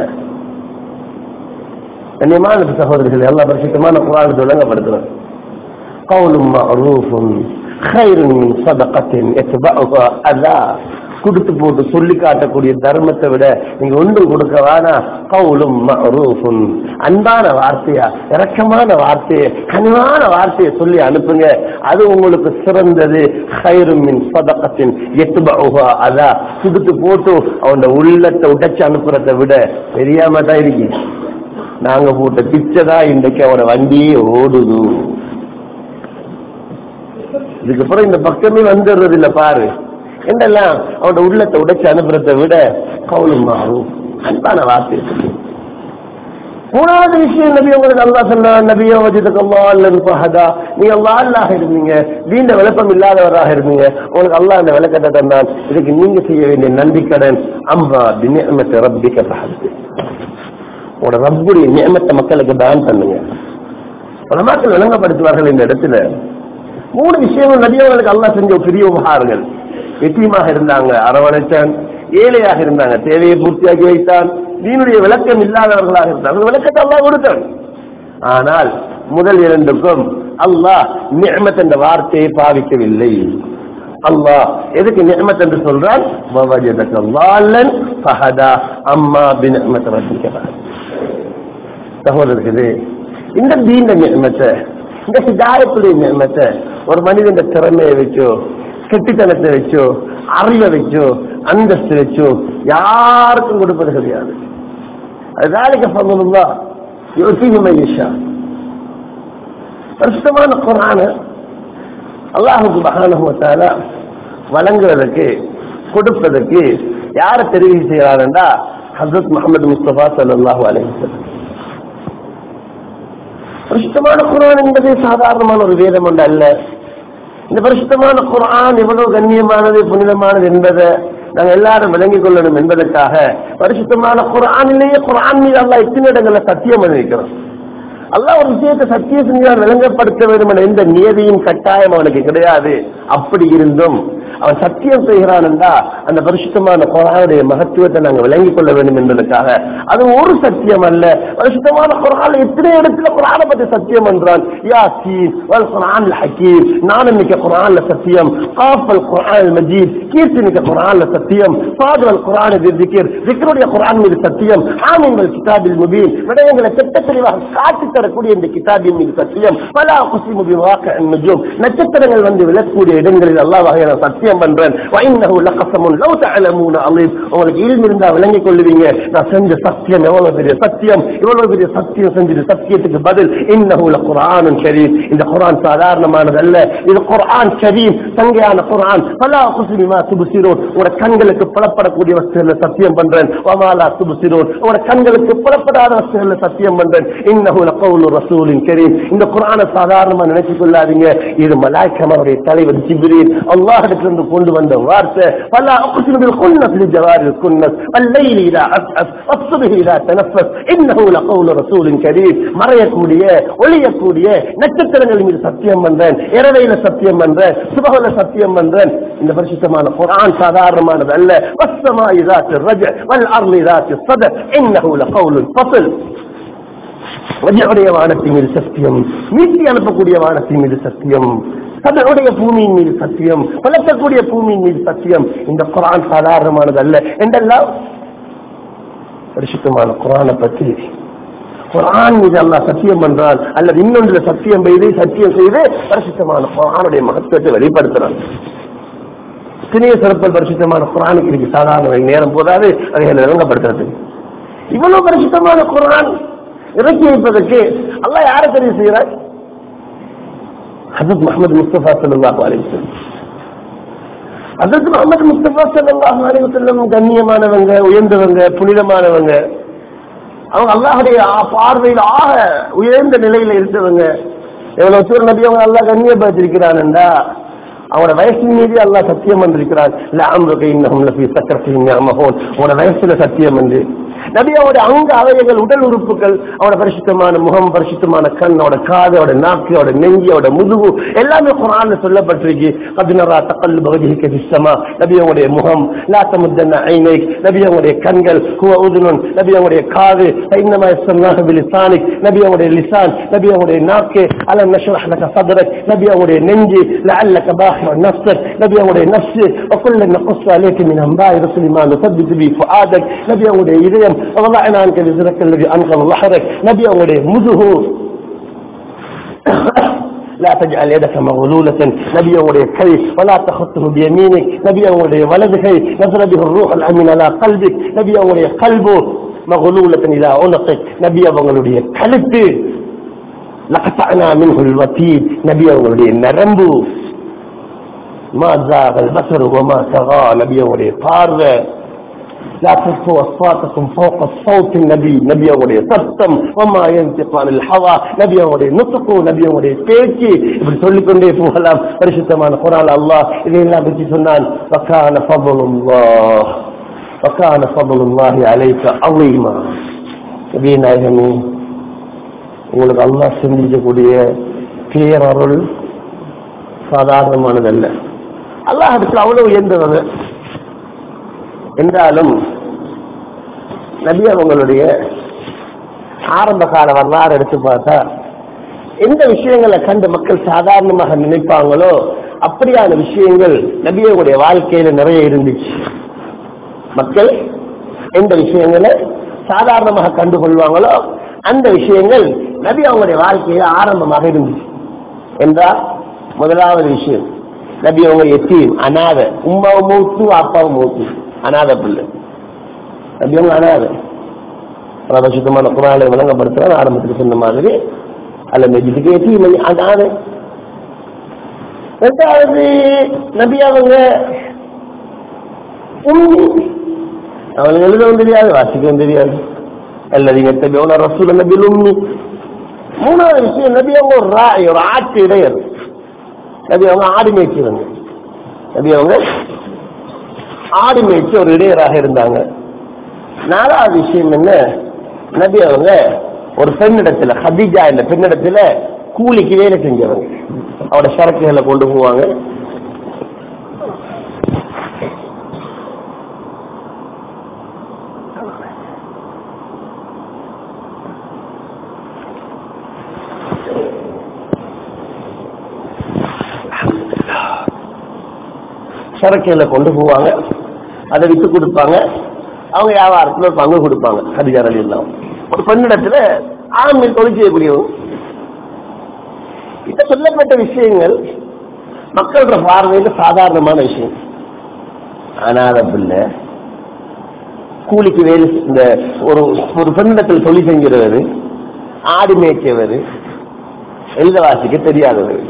கண்ணியமான சகோதரர்கள் எல்லா பரிசுத்தமான குரான் விளங்கப்படுத்துறோம் قول معروف خير من صدقة يتبعها أذى கொடுத்து போட்டு சொல்லி காட்டக்கூடிய தர்மத்தை விட நீங்க ஒன்று கொடுக்க வேணா கவுலும் மரூஃபுன் அன்பான வார்த்தையா இரக்கமான வார்த்தையை கனிவான வார்த்தையை சொல்லி அனுப்புங்க அது உங்களுக்கு சிறந்தது ஹைரும் மின் சதகத்தின் எட்டு அதா கொடுத்து போட்டு அவனோட உள்ளத்தை உடைச்சு அனுப்புறதை விட தெரியாம தான் இருக்கு நாங்க போட்ட பிச்சை தான் இன்றைக்கு அவனோட வண்டியே ஓடுது இதுக்கப்புறம் இந்த பக்கமே வந்துடுறது இல்ல பாரு என்னெல்லாம் அவனோட உள்ளத்தை உடைச்சு அனுப்புறதை விட கவுலும் மாறும் அன்பான வார்த்தை சொல்லு மூணாவது விஷயம் நபி உங்களுக்கு அல்லா சொன்னா நபியோ வஜிதக்கு அல்லா அல்லது ஃபஹதா நீங்க அல்லா அல்லாஹ் இருந்தீங்க வீண்ட விளப்பம் இல்லாதவராக இருந்தீங்க உங்களுக்கு அல்லாஹ் அந்த விளக்கத்தை தந்தான் இதுக்கு நீங்க செய்ய வேண்டிய நன்றி கடன் அம்பா பின்னியமத்தை ரப்பிக்க ஃபஹது உங்களோட ரப்புடைய நியமத்தை மக்களுக்கு தான் பண்ணுங்க உலமாக்கள் விளங்கப்படுத்துவார்கள் இந்த இடத்துல மூணு விஷயங்கள் நபியவர்களுக்கு அல்லாஹ் செஞ்ச பெரிய உபகாரங்கள் எத்தியமாக இருந்தாங்க அரவணைச்சான் ஏழையாக இருந்தாங்க தேவையை பூர்த்தியாக்கி வைத்தான் தீனுடைய விளக்கம் இல்லாதவர்களாக இருந்தாங்க விளக்கத்தை அல்லாஹ் கொடுத்தான் ஆனால் முதல் இரண்டுக்கும் அல்லாஹ் நியமத் என்ற வார்த்தையை பாவிக்கவில்லை அல்லாஹ் எதுக்கு நியமத் என்று சொல்றான் அம்மா பின் சகோதரர்களே இந்த தீண்ட நியமத்தை இந்த ஹிதாயத்துடைய நியமத்தை ஒரு மனிதன் திறமையை வச்சோ கெட்டித்தனத்தை வச்சோ அறிவை வச்சோ அந்தஸ்து வச்சோ யாருக்கும் கொடுப்பது கிடையாது அதுதாலிக்க சொல்லணும்னா யோசிக்குமையா பிரசுத்தமான குரான அல்லாஹுக்கு மகானுவத்தால வழங்குவதற்கு கொடுப்பதற்கு யாரை தெரிவு செய்கிறாருண்டா ஹசரத் முகமது முஸ்தபா சல்லாஹூ அலைஹி பரிசுத்தமான குரான் என்பது சாதாரணமான ஒரு வேதம் ஒன்று அல்ல இந்த பரிசுத்தமான குரான் எவ்வளவு கண்ணியமானது புனிதமானது என்பதை நாங்கள் எல்லாரும் விளங்கிக் கொள்ளணும் என்பதற்காக பரிசுத்தமான குரானிலேயே குரான் மீது அல்லா எத்தனை இடங்கள்ல சத்தியம் பண்ணிருக்கிறோம் அல்லாஹ் ஒரு விஷயத்தை சத்தியம் செஞ்சால் விளங்கப்படுத்த வேண்டும் என்ற எந்த நியதியும் கட்டாயம் அவனுக்கு கிடையாது அப்படி இருந்தும் அவன் சத்தியம் செய்கிறான் என்றா அந்த பரிசுத்தமான குரானுடைய மகத்துவத்தை நாங்கள் விளங்கிக் கொள்ள வேண்டும் என்பதற்காக அது ஒரு சத்தியம் அல்ல பரிசுத்தமான குரான் எத்தனை இடத்துல குரானை பற்றி சத்தியம் என்றான் யாசீன் வல் குரான் ஹக்கீம் நான் மிக்க குரான்ல சத்தியம் காஃபல் குரான் மஜீத் கீர்த்தி மிக்க குரான்ல சத்தியம் சாதுவல் குரான் திக்கிர் திக்கருடைய குரான் மீது சத்தியம் ஆமிங்கள் கிதாபில் முபீன் விடயங்களை திட்ட தெளிவாக காட்டி தரக்கூடிய இந்த கிதாபின் மீது சத்தியம் பல குசி முபி வாக்க நுஜும் நட்சத்திரங்கள் வந்து விளக்கக்கூடிய இடங்களில் எல்லா வகையான சத்தியம் பண்றேன் வைன்னஹு லகஸமுன் லவ் தஅலமூன அலீம் உங்களுக்கு இல்மு இருந்தா விளங்கிக் கொள்ளுவீங்க நான் செஞ்ச சத்தியம் எவ்வளவு பெரிய சத்தியம் இவ்வளவு பெரிய சத்தியம் செஞ்சது சத்தியத்துக்கு பதில் இன்னஹு லகுர்ஆனுன் கரீம் இந்த குர்ஆன் சாதாரணமானது அல்ல இது குர்ஆன் கரீம் சங்கையான குர்ஆன் பலா குஸ்மி மா துபசிரோன் உங்களோட கண்களுக்கு புலப்படக்கூடிய வஸ்துகளை சத்தியம் பண்றேன் வமாலா துபசிரோன் உங்களோட கண்களுக்கு புலப்படாத வஸ்துகளை சத்தியம் பண்றேன் இன்னஹு லகவுலு ரசூலின் கரீம் இந்த குர்ஆனை சாதாரணமா நினைச்சு கொள்ளாதீங்க இது மலாய்க்கமாவுடைய தலைவர் ஜிப்ரீல் அல்லாஹ் இருந்து கொண்டு கொண்டு வந்த வார்த்தை பல அக்ஸிபில் குன்னஸ் ஜவாரில் குன்னஸ் அல்லைல் இதா அஸ்அஸ் வஸ்ஸுபிஹி இதா தனஃபஸ் இன்னஹு லகவுலு ரசூலின் கரீம் மறையக்கூடிய ஒளியக்கூடிய நட்சத்திரங்கள் மீது சத்தியம் பண்றேன் இரவையில சத்தியம் பண்றேன் சுபகல சத்தியம் பண்றேன் இந்த பரிசுத்தமான குர்ஆன் சாதாரணமானது அல்ல வஸ்ஸமா இதாத்து ரஜ வல் அர்லி இதாத்து சத இன்னஹு லகவுலுன் ஃபஸ்ல் வஜ்ஜுடைய வானத்தின் மீது சத்தியம் மீட்டி அனுப்பக்கூடிய வானத்தின் மீது சத்தியம் அதனுடைய பூமியின் மீது சத்தியம் வளர்க்கக்கூடிய பூமியின் மீது சத்தியம் இந்த குரான் சாதாரணமானது அல்ல என்றெல்லாம் பரிசுத்தமான குரானை பற்றி குரான் மீது அல்லாஹ் சத்தியம் பண்றான் அல்லது இன்னொன்று சத்தியம் செய்து சத்தியம் செய்து பரிசுத்தமான குரானுடைய மகத்துவத்தை வெளிப்படுத்துறான் சிறிய சிறப்பல் பரிசுத்தமான குரானுக்கு இன்னைக்கு சாதாரண நேரம் போதாது அதை விளங்கப்படுத்துறது இவ்வளவு பரிசுத்தமான குரான் இறக்கி வைப்பதற்கு அல்லாஹ் யாரை தெரிவு செய்கிறார் ஹசரத் முகமது முஸ்தபா சல்லாஹூ அலிவசல்லம் ஹசரத் முகமது முஸ்தபா சல்லாஹூ அலிவசல்லம் கண்ணியமானவங்க உயர்ந்தவங்க புனிதமானவங்க அவங்க அல்லாஹுடைய பார்வையில் ஆக உயர்ந்த நிலையில இருந்தவங்க எவ்வளவு சூர் நபி அவங்க அல்லாஹ் கண்ணியப்படுத்திருக்கிறான்டா அவனோட வயசின் மீது அல்லாஹ் சத்தியம் வந்திருக்கிறான் உன வயசுல சத்தியம் வந்து நபி அவனோட அங்க அவயங்கள் உடல் உறுப்புகள் அவனோட பரிசுத்தமான முகம் பரிசுத்தமான கண் அவட காது அவட நாக்கு அவட நெஞ்சி அவட முதுகு எல்லாமே குரான் சொல்லப்பட்டிருக்கு கபினரா தக்கல் பகுதிக்கு சிஸ்டமா நபி அவங்களுடைய முகம் லாத்த முத்தன்ன ஐனை நபி அவங்களுடைய கண்கள் குவ உதுனன் நபி அவங்களுடைய காது ஐநமா இஸ்லாக பிலிசானிக் நபி அவங்களுடைய லிசான் நபி அவங்களுடைய நாக்கு அலம் நஷ்ரஹ் லக சதரக் நபி அவங்களுடைய நெஞ்சு லஅல்லக பாஹிர் நஃப்ஸக் நபி அவங்களுடைய நஃப்ஸ் وكل نقص عليك من انباء رسل ما نثبت به فؤادك نبي அவங்களுடைய இதயம் وضعنا عنك بذرك الذي انقض ظهرك نبي அவங்களுடைய முதுகு لا تجعل يدك مغلولة نبي ولي كي ولا تخطه بيمينك نبي ولي ولد كي نزل به الروح الأمين على قلبك نبي ولي قلبه مغلولة إلى عنقك نبي ولي قلب لقطعنا منه الوتيد نبي ولي نرمبو ما زاغ البصر وما طغى نبي ولي பார்வை لا ترفعوا اصواتكم فوق الصوت النبي نبي அவருடைய சத்தம் وما ينطق عن الهوى நபி அவருடைய நுத்துக்கு நபி அவருடைய பேச்சு இப்படி சொல்லிக்கொண்டே போகலாம் பரிசுத்தமான குரான் அல்லாஹ் இதையெல்லாம் பற்றி சொன்னான் وكان فضل الله وكان فضل الله عليك عظيما நபி நாயகமே உங்களுக்கு அல்லாஹ் செஞ்சிக்கக்கூடிய பேரருள் சாதாரணமானதல்ல அல்லாஹ் இடத்துல அவ்வளவு உயர்ந்தவங்க என்றாலும் நபி அவங்களுடைய ஆரம்ப கால வரலாறு எடுத்து பார்த்தா எந்த விஷயங்களை கண்டு மக்கள் சாதாரணமாக நினைப்பாங்களோ அப்படியான விஷயங்கள் நபியவுடைய வாழ்க்கையில நிறைய இருந்துச்சு மக்கள் எந்த விஷயங்களை சாதாரணமாக கண்டுகொள்வாங்களோ அந்த விஷயங்கள் நபி அவங்களுடைய வாழ்க்கையில ஆரம்பமாக இருந்துச்சு என்றால் முதலாவது விஷயம் நபி அவங்க எத்தீம் அனாத உமாவும் மூத்து அப்பாவும் மூத்து அனாத பிள்ளை நபி அவங்க அனாத பிரபசுத்தமான குரானை விளங்கப்படுத்துறான் ஆரம்பத்துக்கு சொன்ன மாதிரி அல்ல மெஜிதுக்கு எத்தீம் அனாத ரெண்டாவது நபி அவங்க உம்மி அவனுக்கு எழுதவும் தெரியாது வாசிக்கவும் தெரியாது அல்லது எத்தபியோன ரசூல் நபி உம்மி மூணாவது விஷயம் நபி அவங்க ஒரு ராய் ஒரு ஆட்சி இடையர் நபி அவங்க ஆடு மேய்ச்சிருங்க நபி அவங்க ஆடு மேய்ச்சி ஒரு இடையராக இருந்தாங்க நாலாவது விஷயம் என்ன நபி அவங்க ஒரு பெண்ணிடத்துல ஹதீஜா என்ற பெண்ணிடத்துல கூலிக்கு வேலை செஞ்சவங்க அவட சரக்குகளை கொண்டு போவாங்க சரக்குகளை கொண்டு போவாங்க அதை வித்து கொடுப்பாங்க அவங்க வியாபாரத்தில் ஒரு பங்கு கொடுப்பாங்க ஹரிஜார் அலி இல்லாம ஒரு பெண்ணிடத்துல ஆண்மையில் தொழில் செய்யக்கூடியவங்க இந்த சொல்லப்பட்ட விஷயங்கள் மக்களோட பார்வையில் சாதாரணமான விஷயம் அனாத பிள்ளை கூலிக்கு வேறு இந்த ஒரு ஒரு பெண்ணிடத்தில் தொழில் செஞ்சிருவது ஆடு மேய்ச்சவர் எழுத வாசிக்க தெரியாதவர்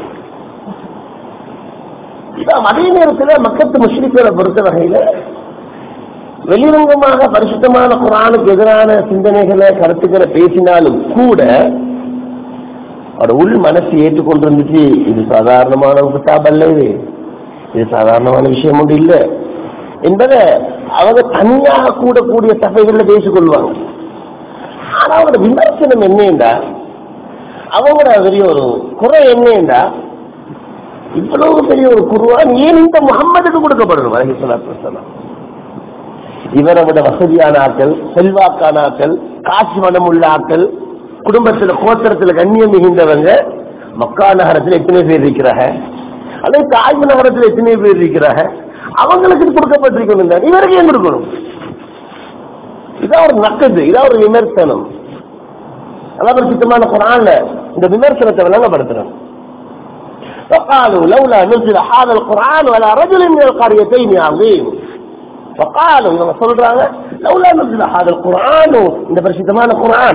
இதான் அதே நேரத்தில் மக்கத்து முஸ்லிம்களை பொறுத்த வகையில வெளிரங்கமாக பரிசுத்தமான குரானுக்கு எதிரான சிந்தனைகளை கருத்துக்களை பேசினாலும் கூட அவரோட உள் மனசு ஏற்றுக்கொண்டிருந்துச்சு இது சாதாரணமான ஒரு கிதாப் அல்ல இது இது சாதாரணமான விஷயம் ஒன்று இல்லை என்பதை அவங்க தனியாக கூடக்கூடிய சபைகள்ல பேசிக்கொள்வாங்க ஆனா அவங்களோட விமர்சனம் என்னண்டா அவங்களோட பெரிய ஒரு குறை என்னண்டா இவ்வளவு பெரிய ஒரு குருவான் ஏன் இந்த முகம்மதுக்கு கொடுக்கப்படணும் அலஹி சலாத்து வசலாம் இவரை விட வசதியான ஆக்கள் செல்வாக்கான ஆக்கள் காசு மனம் உள்ள ஆக்கள் குடும்பத்துல கோத்திரத்துல கண்ணியம் மிகுந்தவங்க மக்கா நகரத்துல எத்தனை பேர் இருக்கிறாங்க அல்லது தாய்வு நகரத்துல எத்தனை பேர் இருக்கிறாங்க அவங்களுக்கு இது கொடுக்கப்பட்டிருக்கணும் தான் இவருக்கு ஏன் கொடுக்கணும் இதான் ஒரு நக்கது இதான் ஒரு விமர்சனம் அதான் ஒரு சுத்தமான குரான்ல இந்த விமர்சனத்தை விளங்கப்படுத்துறோம் وقالوا لولا نزل هذا القرآن على رجل من القريتين عظيم وقالوا لما சொல்றாங்க لولا نزل هذا القرآن இந்த பரிசுத்தமான குர்ஆன்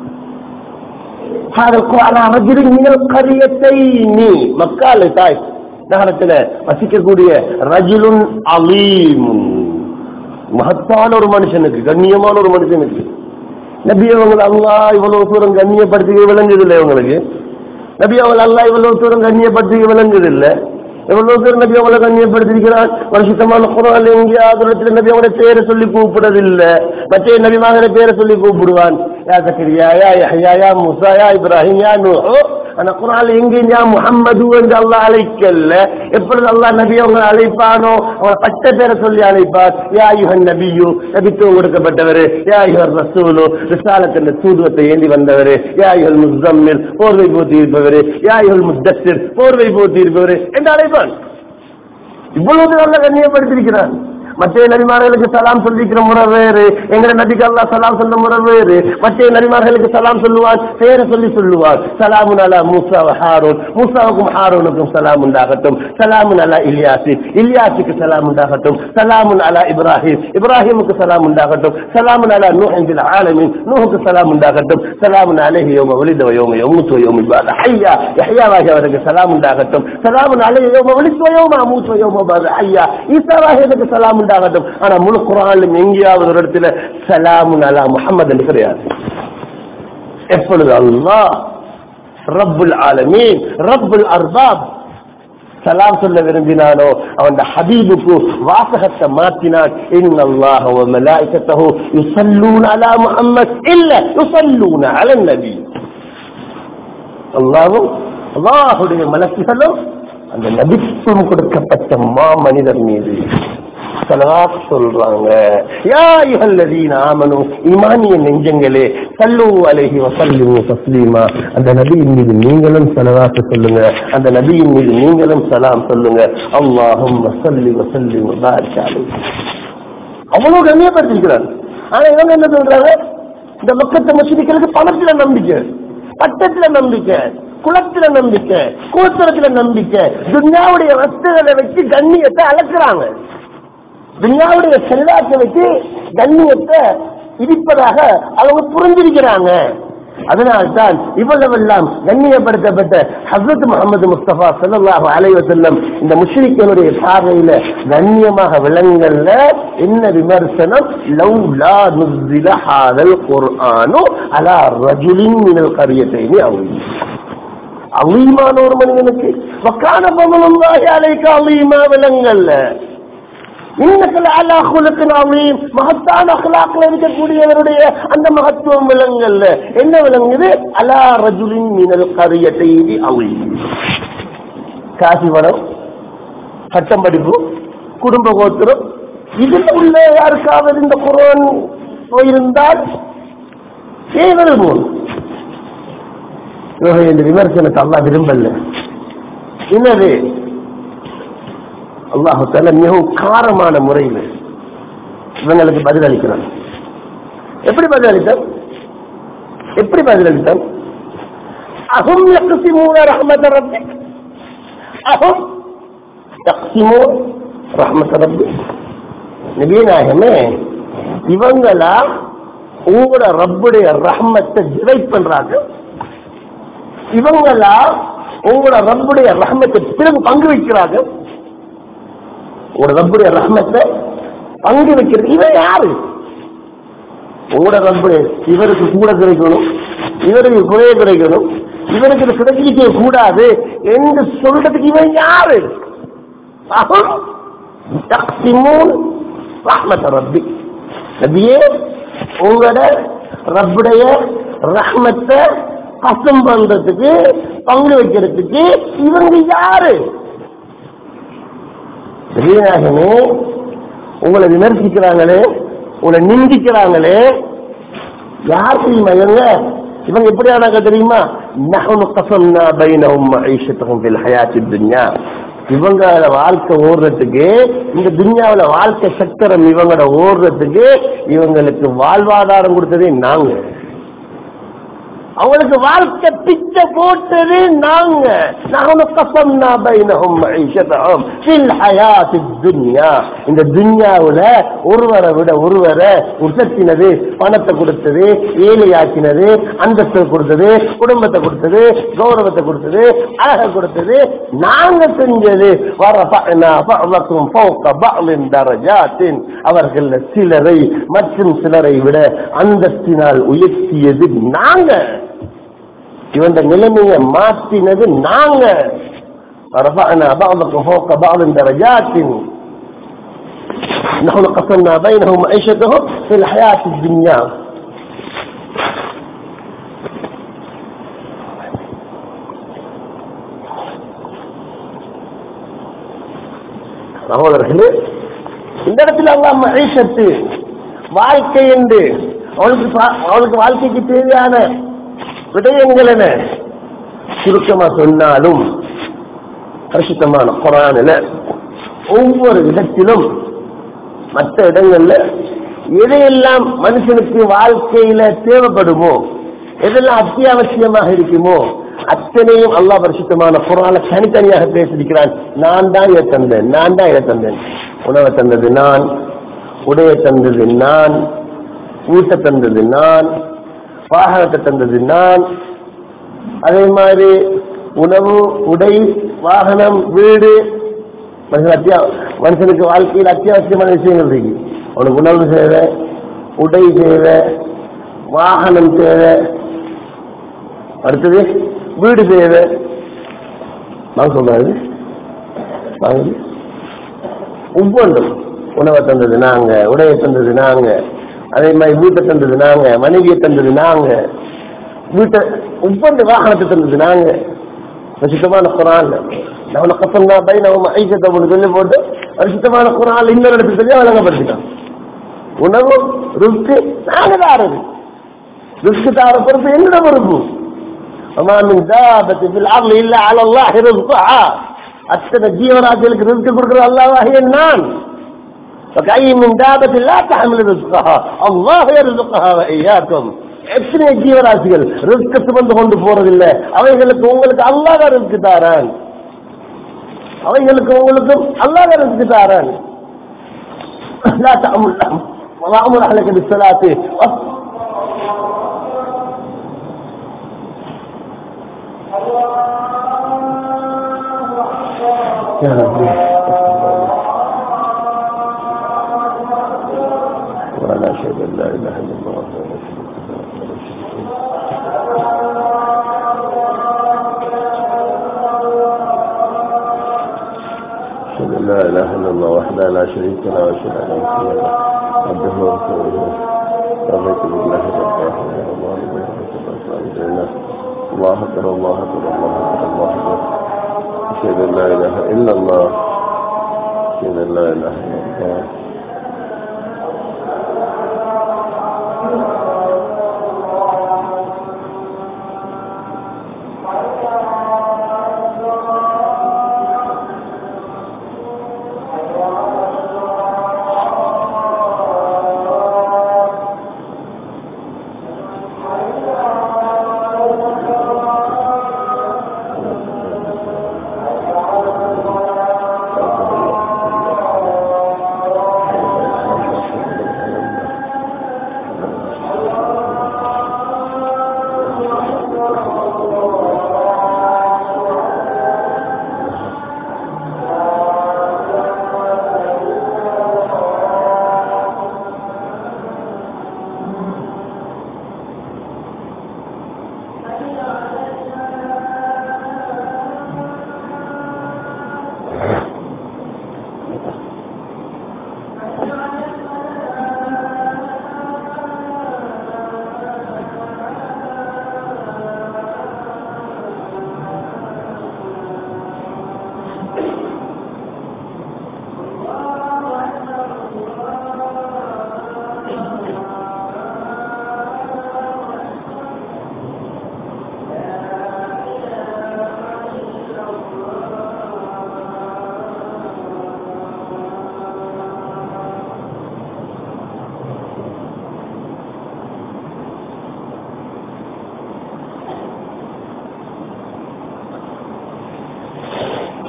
هذا القرآن على رجل من القريتين மக்கால தாய் நகரத்துல வசிக்கக்கூடிய ரஜுலுன் அலீம் மகத்தான ஒரு மனுஷனுக்கு கண்ணியமான ஒரு மனுஷனுக்கு நபி அவங்க அல்லா இவ்வளவு தூரம் கண்ணியப்படுத்தி விளங்குது இல்லை இவங்களுக்கு நபி அவள் அல்லா இவ்வளவு தூரம் கண்ணியப்படுத்தி விளங்குது இல்ல எவ்வளவு தூரம் நபி அவளை கண்ணியப்படுத்திருக்கிறார் வருஷத்தமான குரான் எங்கேயாவது இடத்துல நபி அவங்களோட பேரை சொல்லி கூப்பிடுறதில்ல மற்ற நபி மகனை பேரை சொல்லி கூப்பிடுவான் யா சக்கரியா யா யஹ்யா யா மூசா யா இப்ராஹிம் யா நூஹ் ஆனா குரான் எங்கேயும் யா முஹம்மது என்று அல்லாஹ் அழைக்கல எப்பொழுது அல்லாஹ் நபி அவங்க அழைப்பானோ அவங்கள பட்ட பேரை சொல்லி அழைப்பார் யா யுஹன் நபியு நபித்துவம் கொடுக்கப்பட்டவர் யா யுஹர் ரசூலு ரிசாலத்தின் தூதுவத்தை ஏந்தி வந்தவர் யா யுஹல் முஸ்தம்மில் போர்வை போத்தி இருப்பவர் யா யுஹல் முத்தஸ்ஸிர் போர்வை போத்தி இருப்பவர் என்று அழைப்பான் இவ்வளவு நல்ல கண்ணியப்படுத்திருக்கிறான் மற்ற நபிமார்களுக்கு சலாம் சொல்லிக்கிற முறை வேறு எங்கட நபிக்கு அல்லா சலாம் சொல்ல முறை வேறு மற்ற நபிமார்களுக்கு சலாம் சொல்லுவான் பேரை சொல்லி சொல்லுவான் சலாமுன் அலா மூசா ஹாரூன் மூசாவுக்கும் ஹாரூனுக்கும் சலாம் உண்டாகட்டும் சலாமுன் அலா இலியாசி இலியாசுக்கு சலாம் உண்டாகட்டும் சலாமுன் அலா இப்ராஹிம் இப்ராஹிமுக்கு சலாம் உண்டாகட்டும் சலாமுன் அலா நூஹில் ஆலமின் நூஹுக்கு சலாம் உண்டாகட்டும் சலாமுன் அலைஹி யோம ஒளித யோம யோமுத்து யோமி பாத ஐயா யஹ்யாவாகி அவருக்கு சலாம் உண்டாகட்டும் சலாமுன் அலைஹி யோம ஒளித்து யோம அமூத்து யோம பாத ஐயா ஈசாவாகி எனக்கு சலாம் உண்டாகட்டும் ஆனா முழு குரானிலும் எங்கேயாவது ஒரு இடத்துல சலாமுன் அலா முஹம்மது என்று கிடையாது எப்பொழுது அல்லாஹ் ரப்புல் ஆலமீன் ரப்புல் அர்பாப் சலாம் சொல்ல விரும்பினானோ அவன் ஹபீபுக்கு வாசகத்தை மாற்றினான் இன்னல்லாஹ வ மலாயிகத்தஹு யுஸல்லூன அலா முஹம்மத் இல்ல யுஸல்லூன அலா நபி அல்லாஹ்வும் அல்லாஹ்வுடைய மலக்குகளும் அந்த நபித்துவம் கொடுக்கப்பட்ட மா மனிதர் மீது சலவாத் சொல்றாங்க யா யுஹல்லதீன ஆமனு ஈமானிய நெஞ்சங்களே சல்லு அலைஹி வஸல்லிமு தஸ்லீமா அந்த நபியின் மீது நீங்களும் சலவாத் சொல்லுங்க அந்த நபியின் மீது நீங்களும் சலாம் சொல்லுங்க அல்லாஹும் வஸல்லி வஸல்லிம் வபாரிக் அலைஹி அவ்வளவு கண்ணியப்படுத்திருக்கிறார் ஆனா இவங்க என்ன சொல்றாங்க இந்த மக்கத்து மசூதிகளுக்கு பணத்துல நம்பிக்கை பட்டத்துல நம்பிக்கை குளத்துல நம்பிக்கை கூத்திரத்துல நம்பிக்கை துன்யாவுடைய வஸ்துகளை வச்சு கண்ணியத்தை அளக்குறாங்க துன்யாவுடைய செல்வாக்கை வச்சு கண்ணியத்தை இடிப்பதாக அவங்க புரிஞ்சிருக்கிறாங்க அதனால்தான் இவ்வளவெல்லாம் கண்ணியப்படுத்தப்பட்ட ஹசரத் முகமது முஸ்தபா ஸல்லல்லாஹு அலைஹி வஸல்லம் இந்த முஷ்ரிக்கனுடைய பார்வையில கண்ணியமாக விளங்கல்ல என்ன விமர்சனம் லவ்லா நுஸ்ஸில ஹாதல் குர்ஆனு அலா ரஜுலின் மினல் கரியத்தைனி அவ்வளவு அலீமான ஒரு மனிதனுக்கு வக்கான பமலுல்லாஹி அலைக்க அலீமா விளங்கல்ல இன்னக்கல் அலா குலுக்கின் அலீம் மகத்தான அகலாக்கில் இருக்கக்கூடியவருடைய அந்த மகத்துவம் விளங்கல்ல என்ன விளங்குது அலா ரஜுலின் மினல் கரியத்தை அலீம் காசி வரம் சட்டம் படிப்பு குடும்ப கோத்திரம் இதில் உள்ள யாருக்காவது இந்த குரான் போயிருந்தால் ஏன் போல் இவர்கள் இந்த விமர்சனத்தை அல்லா விரும்பல எனவே அல்லாஹு தால மிகவும் காரமான முறையில் இவங்களுக்கு பதில் அளிக்கிறான் எப்படி பதில் அளித்தான் எப்படி பதில் அளித்தான் அஹும் யக்ஸிமூன ரஹ்மத ரப்பிக் அஹும் யக்ஸிமூன ரஹ்மத ரப்பிக் நபிநாயகமே இவங்களா உங்களோட ரப்புடைய ரஹ்மத்தை டிவைட் பண்றாங்க இவங்களா உங்களோட ரப்புடைய ரஹ்மத்தை பிறகு பங்கு வைக்கிறாங்க உங்களோட ரப்புடைய ரஹ்மத்தை பங்கு வைக்கிறது இவன் யாரு உங்களோட ரப்புடைய இவருக்கு கூட கிடைக்கணும் இவருக்கு குறைய கிடைக்கணும் இவருக்கு இது கிடைக்க கூடாது என்று சொல்றதுக்கு இவன் யாரு அஹும் தக்சிமூன் ரஹ்மத் ரப்பி நபியே உங்களோட ரப்புடைய ரஹ்மத்தை கசம் பண்றதுக்கு பங்கு வைக்கிறதுக்கு இவங்க யாரு பெரியநாயகனே உங்களை விமர்சிக்கிறாங்களே உங்களை நிந்திக்கிறாங்களே யார் தெரியுமா இவங்க இவங்க எப்படியானாங்க தெரியுமா நஹனு கசம்னா பைனஹும் மஈஷத்துஹும் ஃபில் ஹயாத்தித் துன்யா இவங்க வாழ்க்கை ஓடுறதுக்கு இந்த துன்யாவுல வாழ்க்கை சக்கரம் இவங்களோட ஓடுறதுக்கு இவங்களுக்கு வாழ்வாதாரம் கொடுத்ததே நாங்க அவங்களுக்கு வாழ்க்கை பிச்சை போட்டது நாங்க நாங்க கசம்னா பைனஹும் மஈஷத்துஹும் ஃபில் ஹயாத்தித் துன்யா இந்த துன்யாவுல ஒருவரை விட ஒருவரை உசத்தினது பணத்தை கொடுத்தது ஏழையாக்கினது அந்தஸ்து கொடுத்தது குடும்பத்தை கொடுத்தது கௌரவத்தை கொடுத்தது அழக கொடுத்தது நாங்க செஞ்சது அவர்கள் சிலரை மற்றும் சிலரை விட அந்தஸ்தினால் உயர்த்தியது நாங்க இவன் நிலைமையை மாற்றினது நாங்க رفعنا بعضكم فوق بعض درجات نحن قسمنا بينهم معيشتهم في الحياة الدنيا சகோதரர்களே இந்த இடத்துல அல்லாஹ் மகிஷத்து வாழ்க்கை என்று அவளுக்கு பா- அவளுக்கு வாழ்க்கைக்கு தேவையான விடயங்கள் என சுருக்கமா சொன்னாலும் பரிசுத்தமான குரானில் ஒவ்வொரு இடத்திலும் மற்ற இடங்கள்ல எதையெல்லாம் மனுஷனுக்கு வாழ்க்கையில தேவைப்படுமோ எதெல்லாம் அத்தியாவசியமாக இருக்குமோ அத்தனையும் அல்லாஹ் பரிசுத்தமான குரான தனித்தனியாக பேசியிருக்கிறான் நான் தான் இதை தந்தேன் நான் தான் இதை தந்தேன் உணவை தந்தது நான் உடையை தந்தது நான் வீட்டை தந்தது நான் வாகனத்தை தந்தது நான் அதே மாதிரி உணவு உடை வாகனம் வீடு மனுஷன் அத்தியா மனுஷனுக்கு வாழ்க்கையில் அத்தியாவசியமான விஷயங்கள் இருக்கு அவனுக்கு உணவு தேவை உடை தேவை வாகனம் தேவை அடுத்தது வீடு தேவை வாங்க சொல்றாரு வாங்க ஒவ்வொன்றும் உணவை தந்தது நாங்க உடையை தந்தது நாங்க அதே மாதிரி வீட்டை தந்தது நாங்க மனைவியை தந்தது நாங்க வீட்டை ஒவ்வொன்று வாகனத்தை தந்தது நாங்க பரிசுத்தமான குரான் நம்ம கசம்னா பை நம்ம ஐக்கியத்தை சொல்லி போட்டு பரிசுத்தமான குரான் இன்னொரு இடத்துல சொல்லி வழங்கப்படுத்திட்டோம் உணவு ருஸ்க்கு நாங்க தாரது ருஸ்க்கு தார பொறுப்பு என்னோட பொறுப்பு وما من دابة في الأرض إلا على الله رزقها அத்தனை ஜீவராசிகளுக்கு ரிஸ்க் கொடுக்கிற அல்லாஹ் நான் وكأي من دابة لا تحمل رزقها الله يرزقها وإياكم எத்தனை ஜீவராசிகள் ரிஸ்க் சுமந்து கொண்டு போறதில்லை அவைகளுக்கு உங்களுக்கு அல்லாத ரிஸ்க் தாரான் அவைகளுக்கு உங்களுக்கும் அல்லாத ரிஸ்க் தாரான் لا تأمر وأمر أهلك بالصلاة يا ربي ولا شهد أن لا إله إلا الله وحده لا شريك له ولا شريك له أشهد أن لا إله إلا الله وحده لا شريك له وأشهد أن محمدا عبده ورسوله رضيت بالله ربا وبالله الله الله الله أكبر الله أكبر الله أكبر الله أكبر أشهد أن لا إله إلا الله أشهد أن لا إله إلا الله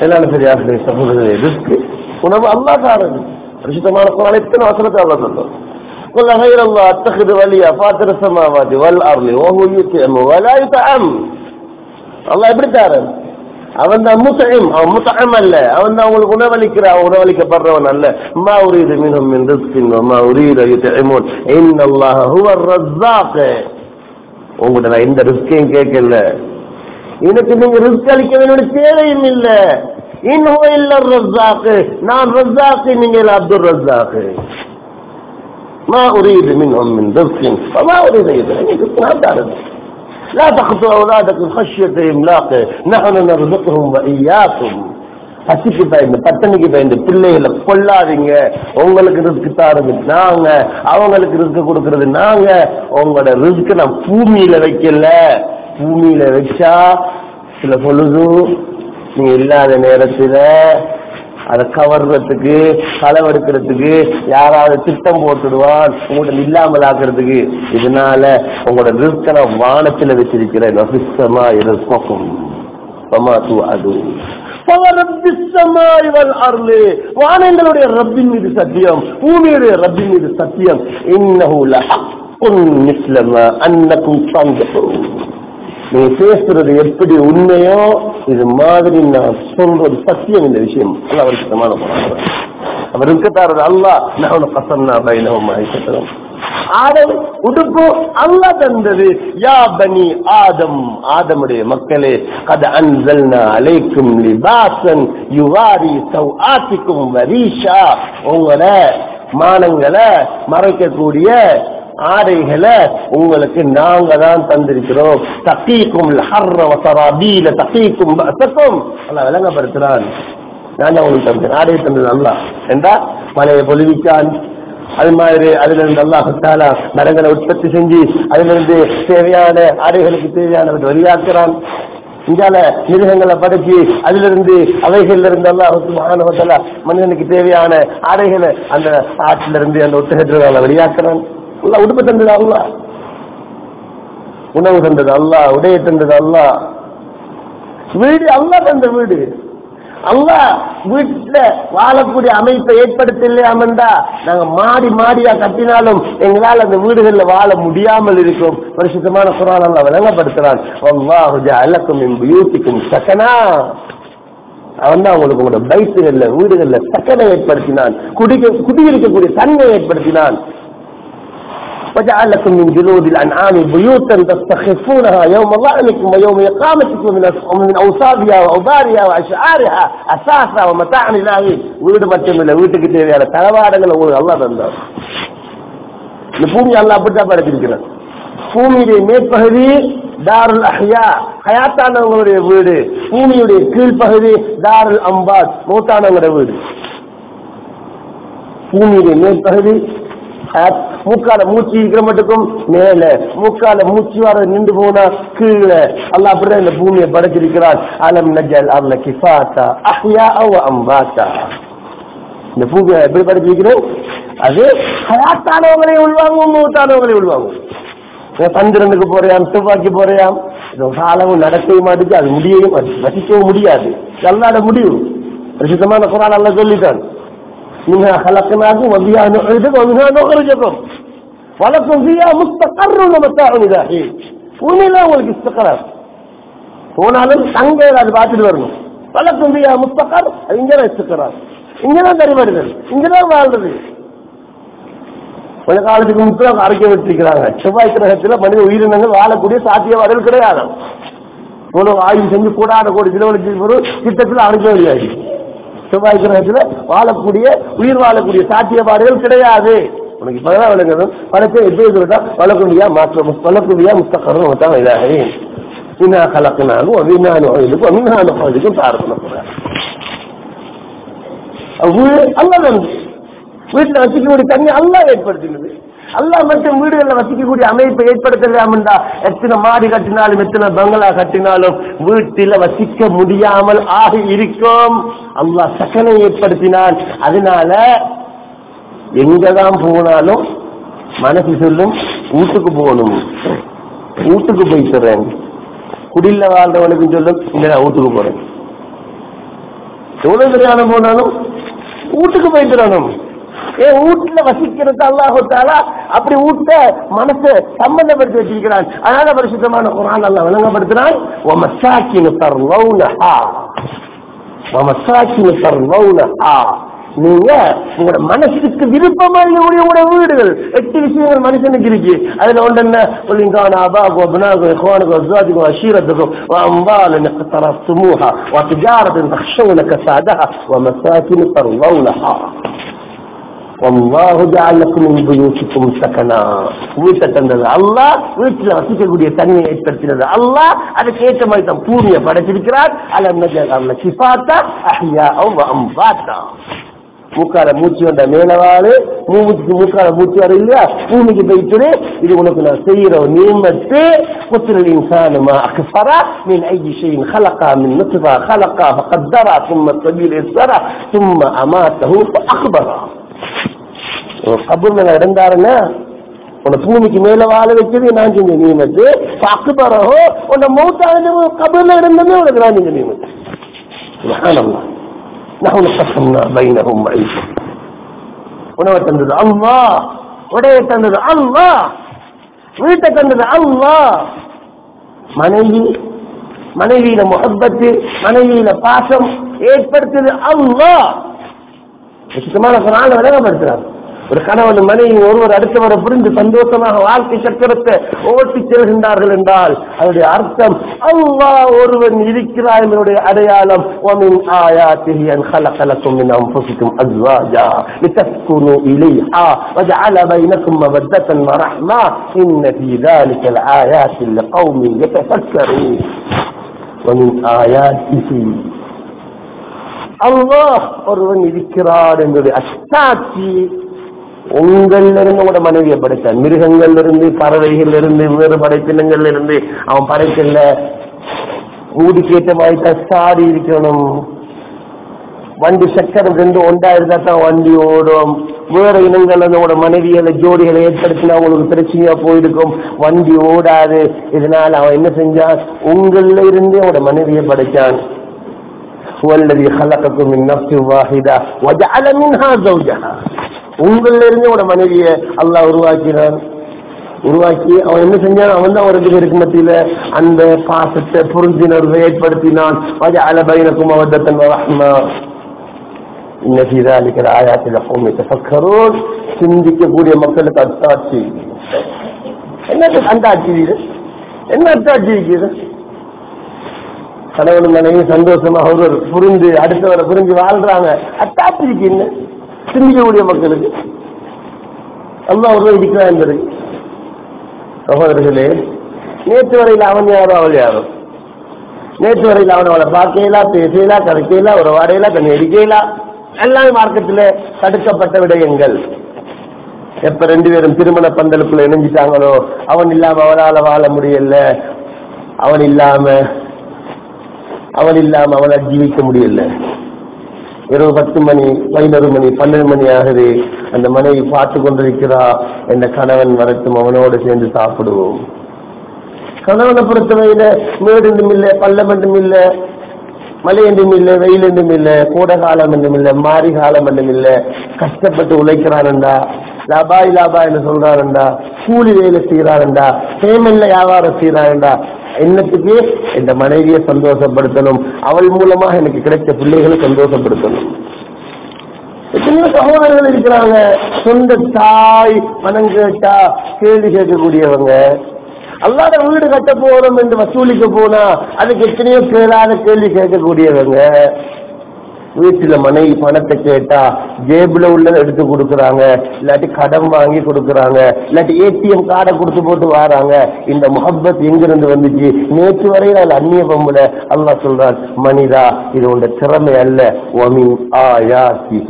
எல்லாம் பெரியார்களே சகோதரர்களே ரிஸ்க் உணவு அல்லா தாரது பரிசுத்தமான குரான் எத்தனை வசனத்தை அல்லா சொல்லும் قل غير الله اتخذ وليا فاطر السماوات والارض وهو يطعم ولا يطعم அல்லாஹ் எப்படி தாரன் அவன் தான் முத்தம் அவன் முத்தம் அல்ல அவன் தான் உங்களுக்கு உணவளிக்கிற அவன் உணவளிக்கப்படுறவன் அல்ல மா உரீது மின்ஹும் மின் ரிஸ்கின் வமா உரீது யுத்இமூன் இன்னல்லாஹ ஹுவர் ரஸ்ஸாக் உங்கள்ட்ட நான் எந்த ரிஸ்கையும் கேட்கல எனக்கு நீங்க ரிஸ்க் அளிக்க வேண்டிய தேவையும் இல்ல இன்னும் இல்ல ரஸ்ஸாக் நான் ரஸ்ஸாக் நீங்க இல்ல அப்துல் ரஸ்ஸாக் ما أريد منهم من رزق وما أريد يدعم لا تقتلوا أولادكم خشية إملاق نحن نرزقهم وإياكم பசிக்கு பயந்து பட்டணிக்கு பயந்து பிள்ளைகளை கொல்லாதீங்க உங்களுக்கு ரிஸ்க் தாருது நாங்க அவங்களுக்கு ரிஸ்க் கொடுக்கறது நாங்க உங்களோட ரிஸ்க் நான் பூமியில வைக்கல பூமியில வச்சா சில பொழுது நீங்க இல்லாத நேரத்துல அதை கவர்றதுக்கு களவெடுக்கிறதுக்கு யாராவது திட்டம் போட்டுடுவான் உங்கள்ட்ட இல்லாமல் ஆக்குறதுக்கு இதனால உங்களோட ரிஸ்க நான் வானத்துல வச்சிருக்கிறேன் நபிஸ்தமா இருக்கும் அது வானங்களுடைய ரப்பின் மீது சத்தியம் பூமியுடைய ரப்பின் மீது சத்தியம் இன்னஹுல அன்னக்கும் சந்தகம் நீங்க பேசுறது எப்படி உண்மையோ இது மாதிரி நான் சொல்றது சத்தியம் இந்த விஷயம் அல்ல அவருக்கு சமான அவர் இருக்கத்தாரது அல்லா நான் கசன்னா பைனவும் ஆயிட்டோம் ஆதம் உடுப்பு அல்லா தந்தது யா பனி ஆதம் ஆதமுடைய மக்களே கத அன்சல்னா அலைக்கும் லிபாசன் யுவாரி சௌஆத்திக்கும் வரீஷா உங்களை மானங்களை மறைக்கக்கூடிய ஆடைகளை உங்களுக்கு நாங்க தான் தந்திருக்கிறோம் தக்கீக்கும் ஹர்ர வசராபீல தக்கீக்கும் பசக்கும் அல்ல விளங்கப்படுத்துறான் நான் தான் உங்களுக்கு தந்தேன் ஆடையை தந்தது அல்ல என்றா மலையை பொலிவிக்கான் அது மாதிரி அதுல இருந்து அல்லாஹால மரங்களை உற்பத்தி செஞ்சு அதுல இருந்து தேவையான ஆடைகளுக்கு தேவையானவற்றை வெளியாக்குறான் இங்கால மிருகங்களை படைச்சு அதுல இருந்து அவைகள்ல இருந்து அல்லாஹ் மனிதனுக்கு தேவையான ஆடைகளை அந்த ஆற்றில இருந்து அந்த ஒட்டகத்தில வெளியாக்குறான் அல்லா உடுப்பு தந்தது அல்லா உணவு தந்தது அல்லா உடைய தந்தது அல்லா வீடு அல்லா தந்த வீடு அல்லா வீட்டுல வாழக்கூடிய அமைப்பை ஏற்படுத்தலையாமண்டா நாங்க மாடி மாடியா கட்டினாலும் எங்களால் அந்த வீடுகள்ல வாழ முடியாமல் இருக்கும் பரிசுத்தமான குரான் அல்லா விளங்கப்படுத்துறான் அல்லாஹு ஜஅலக்கும் மின் புயூத்திக்கும் சகனா அவன் தான் உங்களுக்கு உங்களோட பைத்துகள்ல வீடுகள்ல சக்கனை ஏற்படுத்தினான் குடிக்க குடியிருக்கக்கூடிய தன்மை ஏற்படுத்தினான் وجعل لكم من جلود الأنعام بيوتا تستخفونها يوم ظعنكم ويوم إقامتكم من من أوصابها وأوبارها وأشعارها أساسا ومتاعا إلى حين வீடு மட்டும் இல்ல வீட்டுக்கு தேவையான தளவாடங்களை உங்களுக்கு அல்லா தந்தார் இந்த பூமி அல்லா அப்படித்தான் படைச்சிருக்கிறார் பூமியுடைய மேற்பகுதி தாருல் அஹ்யா ஹயாத்தானவங்களுடைய வீடு பூமியுடைய கீழ்ப்பகுதி தாருல் அம்பாத் மூத்தானவங்களுடைய வீடு பூமியுடைய மேற்பகுதி மூக்கால மூச்சு இருக்கிற மட்டுக்கும் மேல மூக்கால மூச்சு வர நின்று போனா கீழே அல்ல அப்படிதான் இந்த பூமியை படைச்சிருக்கிறார் அலம் நஜல் அல்ல கிஃபாத்தா அஹ்யா அவ அம்பாத்தா இந்த பூமியை எப்படி படைச்சிருக்கிறோம் அது ஹயாத்தானவங்களையும் உள்வாங்கும் மூத்தானவங்களையும் உள்வாங்கும் சந்திரனுக்கு போறையாம் துப்பாக்கி போறையாம் காலமும் நடக்கவே மாட்டுச்சு அது முடியவும் வசிக்கவும் முடியாது அல்லாட முடிவு பிரசித்தமான குரான் அல்ல சொல்லிட்டான் منها خلقناكم وبها نعيدكم ومنها نخرجكم ولكم فيها مستقر ومتاع الى حين பூமியில உங்களுக்கு இஸ்தகரார் போனாலும் தங்க அது பார்த்துட்டு வரணும் வழக்கம் பியா முஸ்தகர் அது இங்கதான் இஸ்தகரார் இங்கதான் தரிபடுதல் இங்கதான் வாழ்றது கொஞ்ச காலத்துக்கு முக்கியம் அரைக்க வச்சிருக்கிறாங்க செவ்வாய் கிரகத்துல மனித உயிரினங்கள் வாழக்கூடிய சாத்தியவாதல் கிடையாது இவ்வளவு ஆய்வு செஞ்சு கூடாத கோடி செலவழிச்சு ஒரு திட்டத்தில் அனுப்ப முடியாது செவ்வாய் கிரகத்துல வாழக்கூடிய உயிர் வாழக்கூடிய சாத்தியப்பாடுகள் கிடையாது உனக்கு இப்பதான் விளங்குது பல பேர் எப்படி சொல்லிட்டா வளர்க்குடியா மாற்றம் வளர்க்குடியா முஸ்தகரும் மொத்தம் இதாகவே மினா கலக்கினாலும் அவினானு இதுக்கும் அமினானு இதுக்கும் பார்க்கணும் அல்ல வீட்டுல வசிக்கக்கூடிய தண்ணி அல்லா ஏற்படுத்தினது அல்லா மட்டும் வீடுகளில் வசிக்கக்கூடிய அமைப்பை ஏற்படுத்தலாமண்டா எத்தனை மாடி கட்டினாலும் எத்தனை பங்களா கட்டினாலும் வீட்டில வசிக்க முடியாமல் ஆகி இருக்கும் அல்லா சக்கனை ஏற்படுத்தினான் அதனால எங்கதான் போனாலும் மனசு சொல்லும் வீட்டுக்கு போகணும் வீட்டுக்கு போய் சொல்றேன் குடியில வாழ்றவனுக்கு சொல்லும் இங்க நான் வீட்டுக்கு போறேன் எவ்வளவு பெரிய போனாலும் வீட்டுக்கு போயிட்டுறணும் ஏன் வீட்டுல வசிக்கிறது அல்லாஹால அப்படி வீட்ட மனசு சம்பந்தப்படுத்தி வச்சிருக்கிறான் அதனால பரிசுத்தமான குரான் அல்ல விளங்கப்படுத்தினான் وَمَسَاكِنُ تَرْضَوْنَهَا وَمَسَاكِنُ تَرْضَوْنَهَا நீங்க உங்களோட மனசுக்கு விருப்பமான உங்களோட வீடுகள் எட்டு விஷயங்கள் மனுஷனுக்கு இருக்கு அதுல ஒன்று என்ன ஒலிங்கான அபாகோ அபனாகோ இஹ்வானுகோ அஸ்வாதிகோ அஷீரத்துகோ وأموال اقترفتموها وتجارة تخشون كسادها ومساكن ترضونها والله جعل لكم من بيوتكم سكنا வீட்டை தந்தது அல்லாஹ் வீட்டுல வசிக்கக்கூடிய தன்மையை ஏற்படுத்தினது அல்லாஹ் அதுக்கு ஏற்ற மாதிரி தான் பூமியை படைச்சிருக்கிறார் அலம் நஜல் அல்ல சிபாத்தா அஹ்யா அம்பாத்தா மூக்கால மூச்சு வந்த மேலவாறு மூச்சுக்கு மூக்கால மூச்சு வர இல்லையா பூமிக்கு போயிட்டு இது உனக்கு நான் செய்யற நியமத்து قتل الإنسان ما أكفر من أي شيء خلق من نطفة خلق فقدر ثم السبيل يسر ثم أماته فأخبره கபூர்ல இருந்தாருன்னா உன்னை பூமிக்கு மேல வாழ வச்சது நான் செஞ்ச நியமத்து அக்பரஹோ உன்னை மௌத்தானது கபூர்ல இருந்தமே உனக்கு நான் செஞ்ச நியமத்து சுப்ஹானல்லாஹ் نحن قسمنا بينهم معيشة உணவை தந்தது அல்லா உடையை தந்தது அல்லா வீட்டை தந்தது அல்லா மனைவி மனைவியில முகப்பத்து மனைவியில பாசம் ஏற்படுத்தியது அல்லா சுத்தமான குரான விளங்கப்படுத்துறார் ஒரு கணவன் மனைவி ஒருவர் அடுத்தவரை புரிந்து சந்தோஷமாக வாழ்க்கை சக்கரத்தை ஓட்டி செல்கின்றார்கள் என்றால் அதனுடைய அர்த்தம் அல்லாஹ் ஒருவன் இருக்கிறார் என்பதுடைய அடையாளம் ومن آياته أن خلق لكم من أنفسكم أزواجا لتسكنوا إليها وجعل بينكم مودة ورحمة إن في ذلك الآيات لقوم يتفكرون ومن آياته அல்லாஹ் ஒருவன் இருக்கிறார் என்பது அச்சாட்சி உங்கள்ல இருந்து உங்களோட மனைவியை படைத்தான் மிருகங்கள்ல இருந்து பறவைகள்ல இருந்து வேறு படைப்பினங்கள்ல இருந்து அவன் படைக்கல ஊடிக்கேற்ற மாதிரி தான் சாடி இருக்கணும் வண்டி சக்கரம் ரெண்டு ஒன்றா இருந்தா தான் வண்டி ஓடும் வேற இனங்கள் உங்களோட மனைவிகளை ஜோடிகளை ஏற்படுத்தினா உங்களுக்கு பிரச்சனையா போயிருக்கும் வண்டி ஓடாது இதனால அவன் என்ன செஞ்சான் உங்கள்ல இருந்தே அவனோட மனைவியை படைச்சான் هو الذي خلقكم من நஃப்ஸ வாஹிதா وجعل منها زوجها உங்கள்ல இருந்து உங்களோட மனைவியை அல்லாஹ் உருவாக்கினான் உருவாக்கி அவன் என்ன செஞ்சான் அவன் தான் ஒரு ரெண்டு பேருக்கு மத்தியில அந்த பாசத்தை புரிஞ்சுணர்வை ஏற்படுத்தினான் وجعل بينكم مودة ورحمة إن في ذلك الآيات لقوم يتفكرون சிந்திக்கக்கூடிய மக்களுக்கு அத்தாட்சி என்ன அந்த ஆட்சி இது என்ன அத்தாட்சி இருக்குது கணவன் மனைவி சந்தோஷமாக ஒருவர் புரிந்து அடுத்தவரை புரிஞ்சு வாழ்றாங்க அத்தாட்சிக்கு என்ன சிந்திக்கக்கூடிய மக்களுக்கு அல்லாஹ் ஒருவர் இருக்கிறான் என்பது சகோதரர்களே நேற்று வரையில் அவன் யாரோ அவள் யாரோ நேற்று வரையில் அவன் அவளை பார்க்கலாம் பேசலாம் கதைக்கலாம் ஒரு வாடையலாம் தன்னை அடிக்கலாம் எல்லாமே மார்க்கத்தில் தடுக்கப்பட்ட விடயங்கள் எப்ப ரெண்டு பேரும் திருமண பந்தலுக்குள்ள இணைஞ்சிட்டாங்களோ அவன் இல்லாம அவளால வாழ முடியல அவன் இல்லாம அவன் இல்லாம அவனை ஜீவிக்க முடியல இரவு பத்து மணி பதினொரு மணி பன்னெண்டு மணி ஆகுது அந்த மனைவி பார்த்து கொண்டிருக்கிறா என்ற கணவன் வரட்டும் அவனோடு சேர்ந்து சாப்பிடுவோம் கணவனை பொறுத்தவரையில மேடு என்றும் இல்லை பள்ளம் என்றும் இல்லை மழை என்றும் இல்லை வெயில் என்றும் இல்லை கோடை காலம் என்றும் இல்லை மாரி காலம் என்றும் இல்லை கஷ்டப்பட்டு உழைக்கிறான்டா லாபாய் லாபா என்று சொல்றாருண்டா கூலி வேலை செய்யறாருண்டா பேமெண்ட்ல வியாபாரம் செய்யறாருண்டா என்னத்துக்கு இந்த மனைவியை சந்தோஷப்படுத்தணும் அவள் மூலமாக எனக்கு கிடைச்ச பிள்ளைகளை சந்தோஷப்படுத்தணும் எத்தனையோ சகோதரர்கள் இருக்கிறாங்க சொந்த தாய் மனம் கேட்டா கேள்வி கேட்கக்கூடியவங்க அல்லாத வீடு கட்ட போறோம் என்று வசூலிக்க போனா அதுக்கு எத்தனையோ கேளாத கேள்வி கேட்கக்கூடியவங்க வீட்டுல மனைவி பணத்தை கேட்டா ஜேபுல உள்ளதை எடுத்து கொடுக்கறாங்க இல்லாட்டி கடன் வாங்கி கொடுக்கறாங்க இல்லாட்டி ஏடிஎம் கார்டை கொடுத்து போட்டு வராங்க இந்த முகப்பத் எங்கிருந்து வந்துச்சு நேற்று வரையில் அது அந்நிய பொம்புல அல்லாஹ் சொல்றான் மனிதா இது உண்ட திறமை அல்ல ஒமின் ஆயா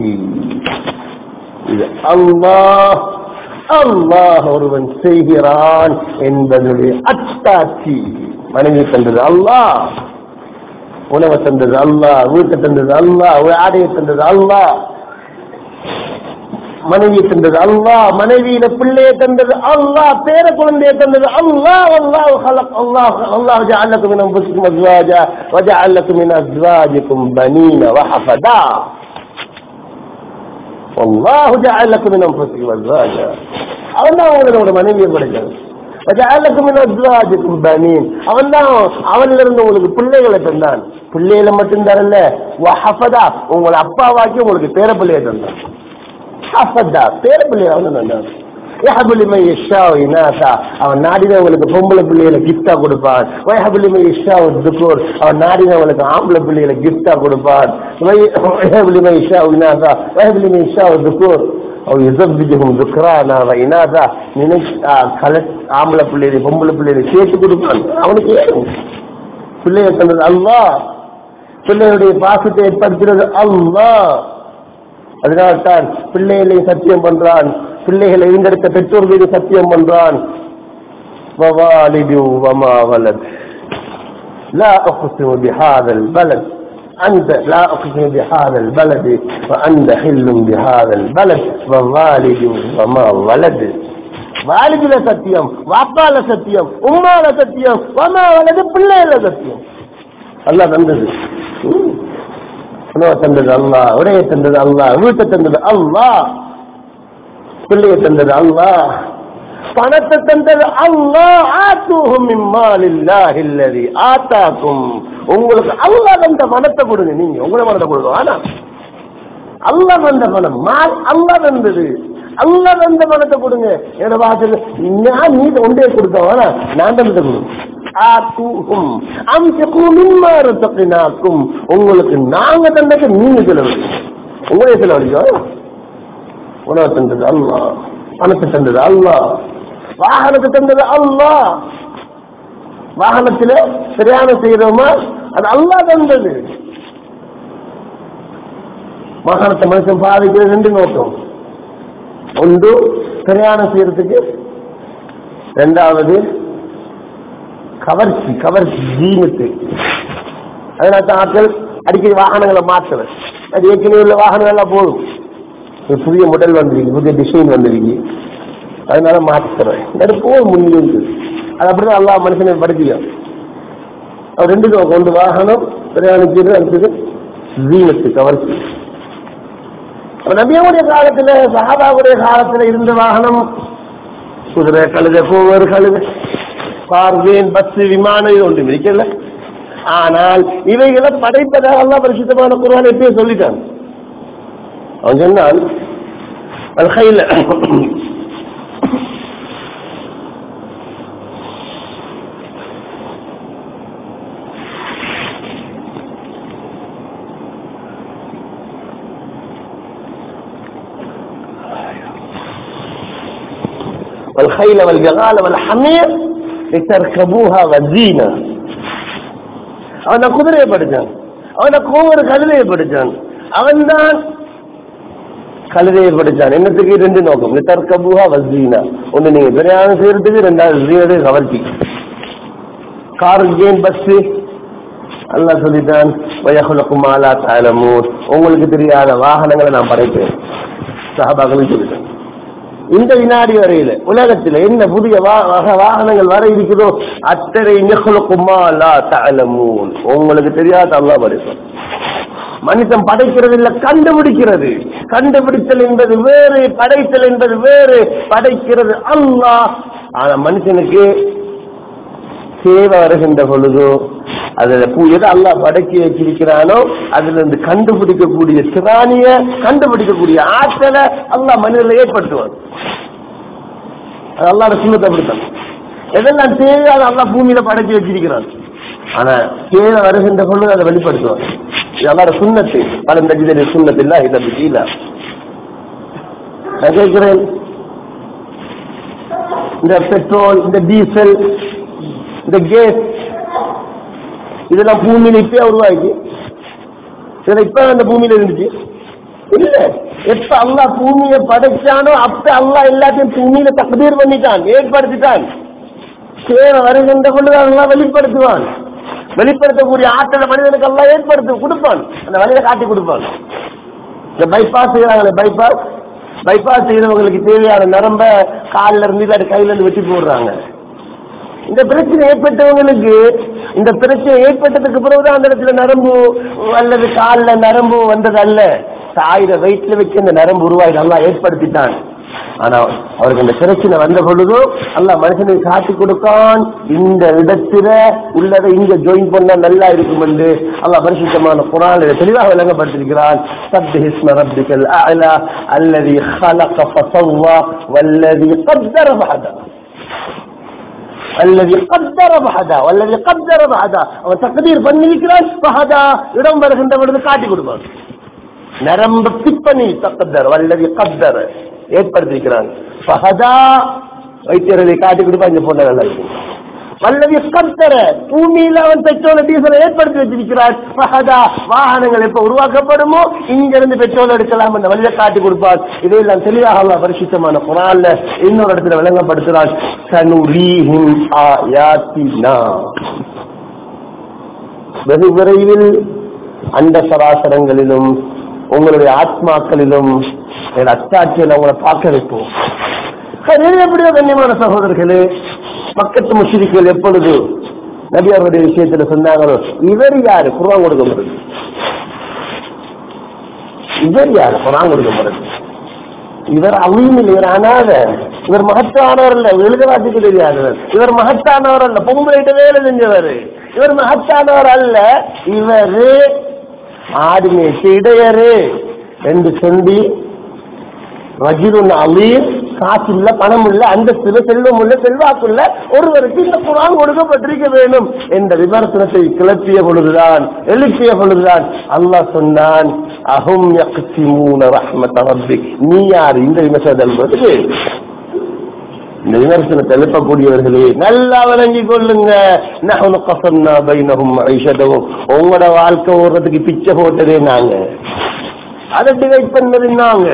இது அல்லாஹ் அல்லாஹ் ஒருவன் செய்கிறான் என்பதனுடைய அத்தாட்சி மனைவி தந்தது அல்லாஹ் உணவை தந்தது அல்லாஹ் வீட்டை தந்தது அல்லாஹ் ஆடையை தந்தது அல்லாஹ் மனைவி தந்தது அல்லாஹ் மனைவியில பிள்ளையை தந்தது அல்லாஹ் பேர குழந்தையை தந்தது அல்லாஹ் அல்லாஹ் خلق الله الله جعل لكم من انفسكم ازواجا وجعل لكم من ازواجكم بنين وحفدا والله جعل لكم من انفسكم ازواجا அவன் தான் உங்களோட மனைவியை படைச்சான் وجعلكم من ازواجكم بنين அவன் தான் அவன்ல இருந்து உங்களுக்கு பிள்ளைகளை தந்தான் பிள்ளைகளை மட்டும் தரல வஹஃபதா உங்களை அப்பாவாக்கி உங்களுக்கு பேர பிள்ளையை தந்தான் ஹஃபதா பேர பிள்ளையை அவன் தந்தான் யஹபுலிமை இஷா இனாசா அவன் நாடினவங்களுக்கு பொம்பளை பிள்ளைகளை கிஃப்டா கொடுப்பான் வயஹபுலிமை இஷா துக்கூர் அவன் நாடினவங்களுக்கு ஆம்பளை பிள்ளைகளை கிஃப்டா கொடுப்பான் வயஹபுலிமை இஷா இனாசா வயஹபுலிமை இஷா துக்கூர் அவன் யுசப்திஜுகும் துக்ரானா வைனாசா நினை கல ஆம்பளை பிள்ளைகளை பொம்பளை பிள்ளைகளை சேர்த்து கொடுப்பான் அவனுக்கு ஏறும் பிள்ளையை தந்தது அல்லாஹ் பிள்ளைகளுடைய பாசத்தை ஏற்படுத்துறது அல்லாஹ் அதனால்தான் பிள்ளைகளை சத்தியம் பண்றான் பிள்ளைகளை ஈண்டெடுத்த பெற்றோர் மீது சத்தியம் பண்றான் ووالد وما ولد لا أقسم بهذا البلد أنت لا أقسم بهذا البلد وأنت حل بهذا البلد ووالد وما ولد வாலிதில சத்தியம் வாப்பால சத்தியம் உம்மால சத்தியம் வமா வலது பிள்ளையில சத்தியம் அல்லாஹ் தந்தது ம். உணவை தந்தது அல்லாஹ் உரையை தந்தது அல்லாஹ் வீட்டை தந்தது அல்லாஹ் பிள்ளையை தந்தது அல்லாஹ் பணத்தை தந்தது அல்லாஹ் ஆத்துஹும் இம்மாலில்லாஹி அல்லதி ஆத்தாக்கும் உங்களுக்கு அல்லாஹ் தந்த பணத்தை கொடுங்க நீங்க உங்களை பணத்தை கொடுங்க ஆனா அல்லாஹ் தந்த பணம் மால் அல்லாஹ் தந்தது அல்லாஹ் தந்த பணத்தை கொடுங்க என்னோட வாசல் நான் நீ ஒன்றே கொடுத்தோம் ஆனா நான் தந்ததை கொடுங்க ஆத்துஹும் அம்சகு மிம்மா ரஸக்னாக்கும் உங்களுக்கு நாங்க தந்தது நீங்க செலவழிங்க உங்களே செலவழிக்கோ உணவு தந்தது அல்லாஹ் பணத்தை தந்தது அல்லாஹ் வாகனத்தை தந்தது அல்லாஹ் வாகனத்திலே பிரயாணம் செய்யறோமா அது அல்லாஹ் தந்தது வாகனத்தை மனுஷன் பாதிக்கிறது ரெண்டு நோக்கம் ஒன்று பிரயாணம் செய்யறதுக்கு ரெண்டாவது கவர்ச்சி கவர்ச்சி ஜீனத்து அதனால தான் ஆட்கள் அடிக்கடி வாகனங்களை மாற்றுறது அது ஏற்கனவே உள்ள வாகனங்கள் எல்லாம் போதும் ஒரு புதிய மாடல் வந்திருக்கு புதிய டிசைன் வந்திருக்கு அதனால மாற்றுறேன் நெருப்போ முன்னிருந்து அது அப்படிதான் எல்லா மனுஷனை படிக்கலாம் அவர் ரெண்டு நோக்கம் ஒன்று வாகனம் பிரயாணிக்கிறது அடுத்தது ஜீனத்து கவர்ச்சி அப்ப நபியாவுடைய காலத்துல சஹாபாவுடைய காலத்துல இருந்த வாகனம் குதிரை கழுதை கோவர் கழுதை கார் வேன் பஸ் விமானம் இது ஒன்று இருக்கல ஆனால் இவைகளை படைப்பதாக எல்லாம் பரிசுத்தமான குரான் எப்பயே சொல்லிட்டான் அவன் சொன்னான் الخيل والخيل والبغال والحمير لتركبوها وزينة அவன குதிரையை படிச்சான் அவன கோவர் கழுதையை படிச்சான் அவன்தான் கழுதையை படிச்சான் என்னத்துக்கு ரெண்டு நோக்கம் தற்கபுகா வசீனா ஒண்ணு நீங்க பிரயாணம் செய்யறதுக்கு ரெண்டாவது ஜீனது கவர்ச்சி கார் ஏன் பஸ் அல்லாஹ் சொல்லிட்டான் வயகுலக்கும் ஆலா தாலமூர் உங்களுக்கு தெரியாத வாகனங்களை நான் படைப்பேன் சஹாபாக்களும் சொல்லிட்டேன் இந்த வினாடி வரையில உலகத்துல என்ன புதிய வா- வகை வாகனங்கள் வர இருக்குதோ அத்தனை நிகழுக்குமா லா தலமூன் உங்களுக்கு தெரியாத அல்லாஹ் படைப்பான் மனுஷன் படைக்கிறது இல்ல கண்டுபிடிக்கிறது கண்டுபிடித்தல் என்பது வேறு படைத்தல் என்பது வேறு படைக்கிறது அல்லாஹ் ஆனா மனுஷனுக்கு தேவை வருகின்ற பொழுதோ அதுல பூ எதை அல்லாஹ் படைக்கி வச்சிருக்கிறானோ அதுல இருந்து கண்டுபிடிக்கக்கூடிய திராணிய கண்டுபிடிக்கக்கூடிய ஆற்றலை அல்லாஹ் மனிதர்ல ஏற்படுத்துவான் அது அல்லாஹ் சுண்ணத்தை அப்படித்தான் எதெல்லாம் தேவையோ அதை அல்லாஹ் பூமியில படைச்சி வச்சிருக்கிறான் ஆனா தேவை வருகின்ற பொழுது அதை வெளிப்படுத்துவான் இது அல்லாஹ் சுண்ணத்து பல தஜிதல் சுண்ணத்து இல்ல இதை கீழ நான் கேட்கிறேன் இந்த பெட்ரோல் இந்த டீசல் இந்த கேஸ் இதெல்லாம் பூமியில இப்பயே உருவாக்கி இதெல்லாம் இப்ப அந்த பூமியில இருந்துச்சு இல்ல எப்ப அல்லாஹ் பூமியை படைச்சானோ அப்ப அல்லாஹ் எல்லாத்தையும் பூமியில தக்தீர் பண்ணிட்டான் ஏற்படுத்திட்டான் தேவை வருகின்ற பொழுது அல்லாஹ் வெளிப்படுத்துவான் வெளிப்படுத்தக்கூடிய ஆற்றலை மனிதனுக்கு அல்லாஹ் ஏற்படுத்தி கொடுப்பான் அந்த வழியை காட்டி கொடுப்பான் இந்த பைபாஸ் செய்யறாங்களே பைபாஸ் பைபாஸ் செய்தவங்களுக்கு தேவையான நரம்ப கால்ல இருந்து இல்லாட்டி கையில இருந்து வெட்டி போடுறாங்க இந்த பிரச்சனை ஏற்பட்டவங்களுக்கு இந்த பிரச்சனை ஏற்பட்டதுக்கு பிறகுதான் அந்த இடத்துல நரம்பு அல்லது கால்ல நரம்பு வந்தது அல்ல தாயிர வயிற்றுல வச்சு அந்த நரம்பு உருவாகி நல்லா ஏற்படுத்திட்டான் ஆனா அவருக்கு அந்த பிரச்சனை வந்த பொழுதோ அல்லாஹ் மனுஷனுக்கு காட்டி கொடுக்கான் இந்த இடத்துல உள்ளதை இங்க ஜாயின் பண்ணா நல்லா இருக்கும் என்று அல்லாஹ் பரிசுத்தமான குரான் தெளிவாக விளங்கப்பட்டிருக்கிறான் சப்த ஹிஸ்ம ரப்பிக்கல் அலா அல்லதி خلق فسوى والذي قدر فهدى الذي قدر بحدا والذي قدر بحدا அவன் தக்தீர் பண்ணிருக்கிறான் பஹதா இடம் வருகின்ற பொழுது காட்டி கொடுப்பான் நரம்பு பிப்பனி தக்கத்தர் வல்லதி கத்தர் ஏற்படுத்தியிருக்கிறான் பஹதா வைத்தியர்களை காட்டி கொடுப்பா இந்த பொண்ணு நல்லா இருக்கும் வல்லதி கத்தர பூமியில அவன் பெட்ரோல் டீசலை ஏற்படுத்தி வச்சிருக்கிறான் பஹதா வாகனங்கள் எப்ப உருவாக்கப்படுமோ இங்கிருந்து பெட்ரோல் எடுக்கலாம் என்ற வழியை காட்டி கொடுப்பார் இதையெல்லாம் தெளிவாக அல்லாஹ் பரிசுத்தமான குரான்ல இன்னொரு இடத்துல விளங்கப்படுத்துகிறான் சனுரீஹிம் ஆயாத்தினா வெகு விரைவில் அந்த சராசரங்களிலும் உங்களுடைய ஆத்மாக்களிலும் என் அத்தாட்சியில் உங்களை பார்க்க வைப்போம் சரி, எப்படியோ கண்ணியமான சகோதரர்களே பக்கத்து முஸ்லிம்கள் எப்பொழுது நபி அவருடைய விஷயத்துல சொன்னாங்களோ இவர் யாரு குரான் கொடுக்க முடியும் இவர் யாரு குரான் கொடுக்க முடியும் இவர் அவீமில் இவர் அனாத இவர் மகத்தானவர் அல்ல எழுத வாசிக்க தெரியாதவர் இவர் மகத்தானவர் அல்ல பொம்பளைகிட்ட வேலை செஞ்சவர் இவர் மகத்தானவர் அல்ல இவரு ஆடுமேட்டு இடையரு என்று சொல்லி ரஜிலுன் அலீம் காசு இல்ல பணம் இல்ல அந்தஸ்துல செல்வம் உள்ள செல்வாக்குள்ள ஒருவருக்கு இந்த குரான் கொடுக்கப்பட்டிருக்க வேண்டும் என்ற விமர்சனத்தை கிளப்பிய பொழுதுதான் எழுப்பிய பொழுதுதான் அல்லாஹ் சொன்னான் அஹும் யக்சிமூன ரஹ்மத் ரப்பிக் நீ யார் இந்த விமர்சனம் என்பது இந்த விமர்சனத்தை எழுப்பக்கூடியவர்களே நல்லா விளங்கி கொள்ளுங்க நஹனு கசன்னா பைனஹும் ஐஷதவும் உங்களோட வாழ்க்கை ஓடுறதுக்கு பிச்சை போட்டதே நாங்க அதை டிவைட் பண்ணது நாங்க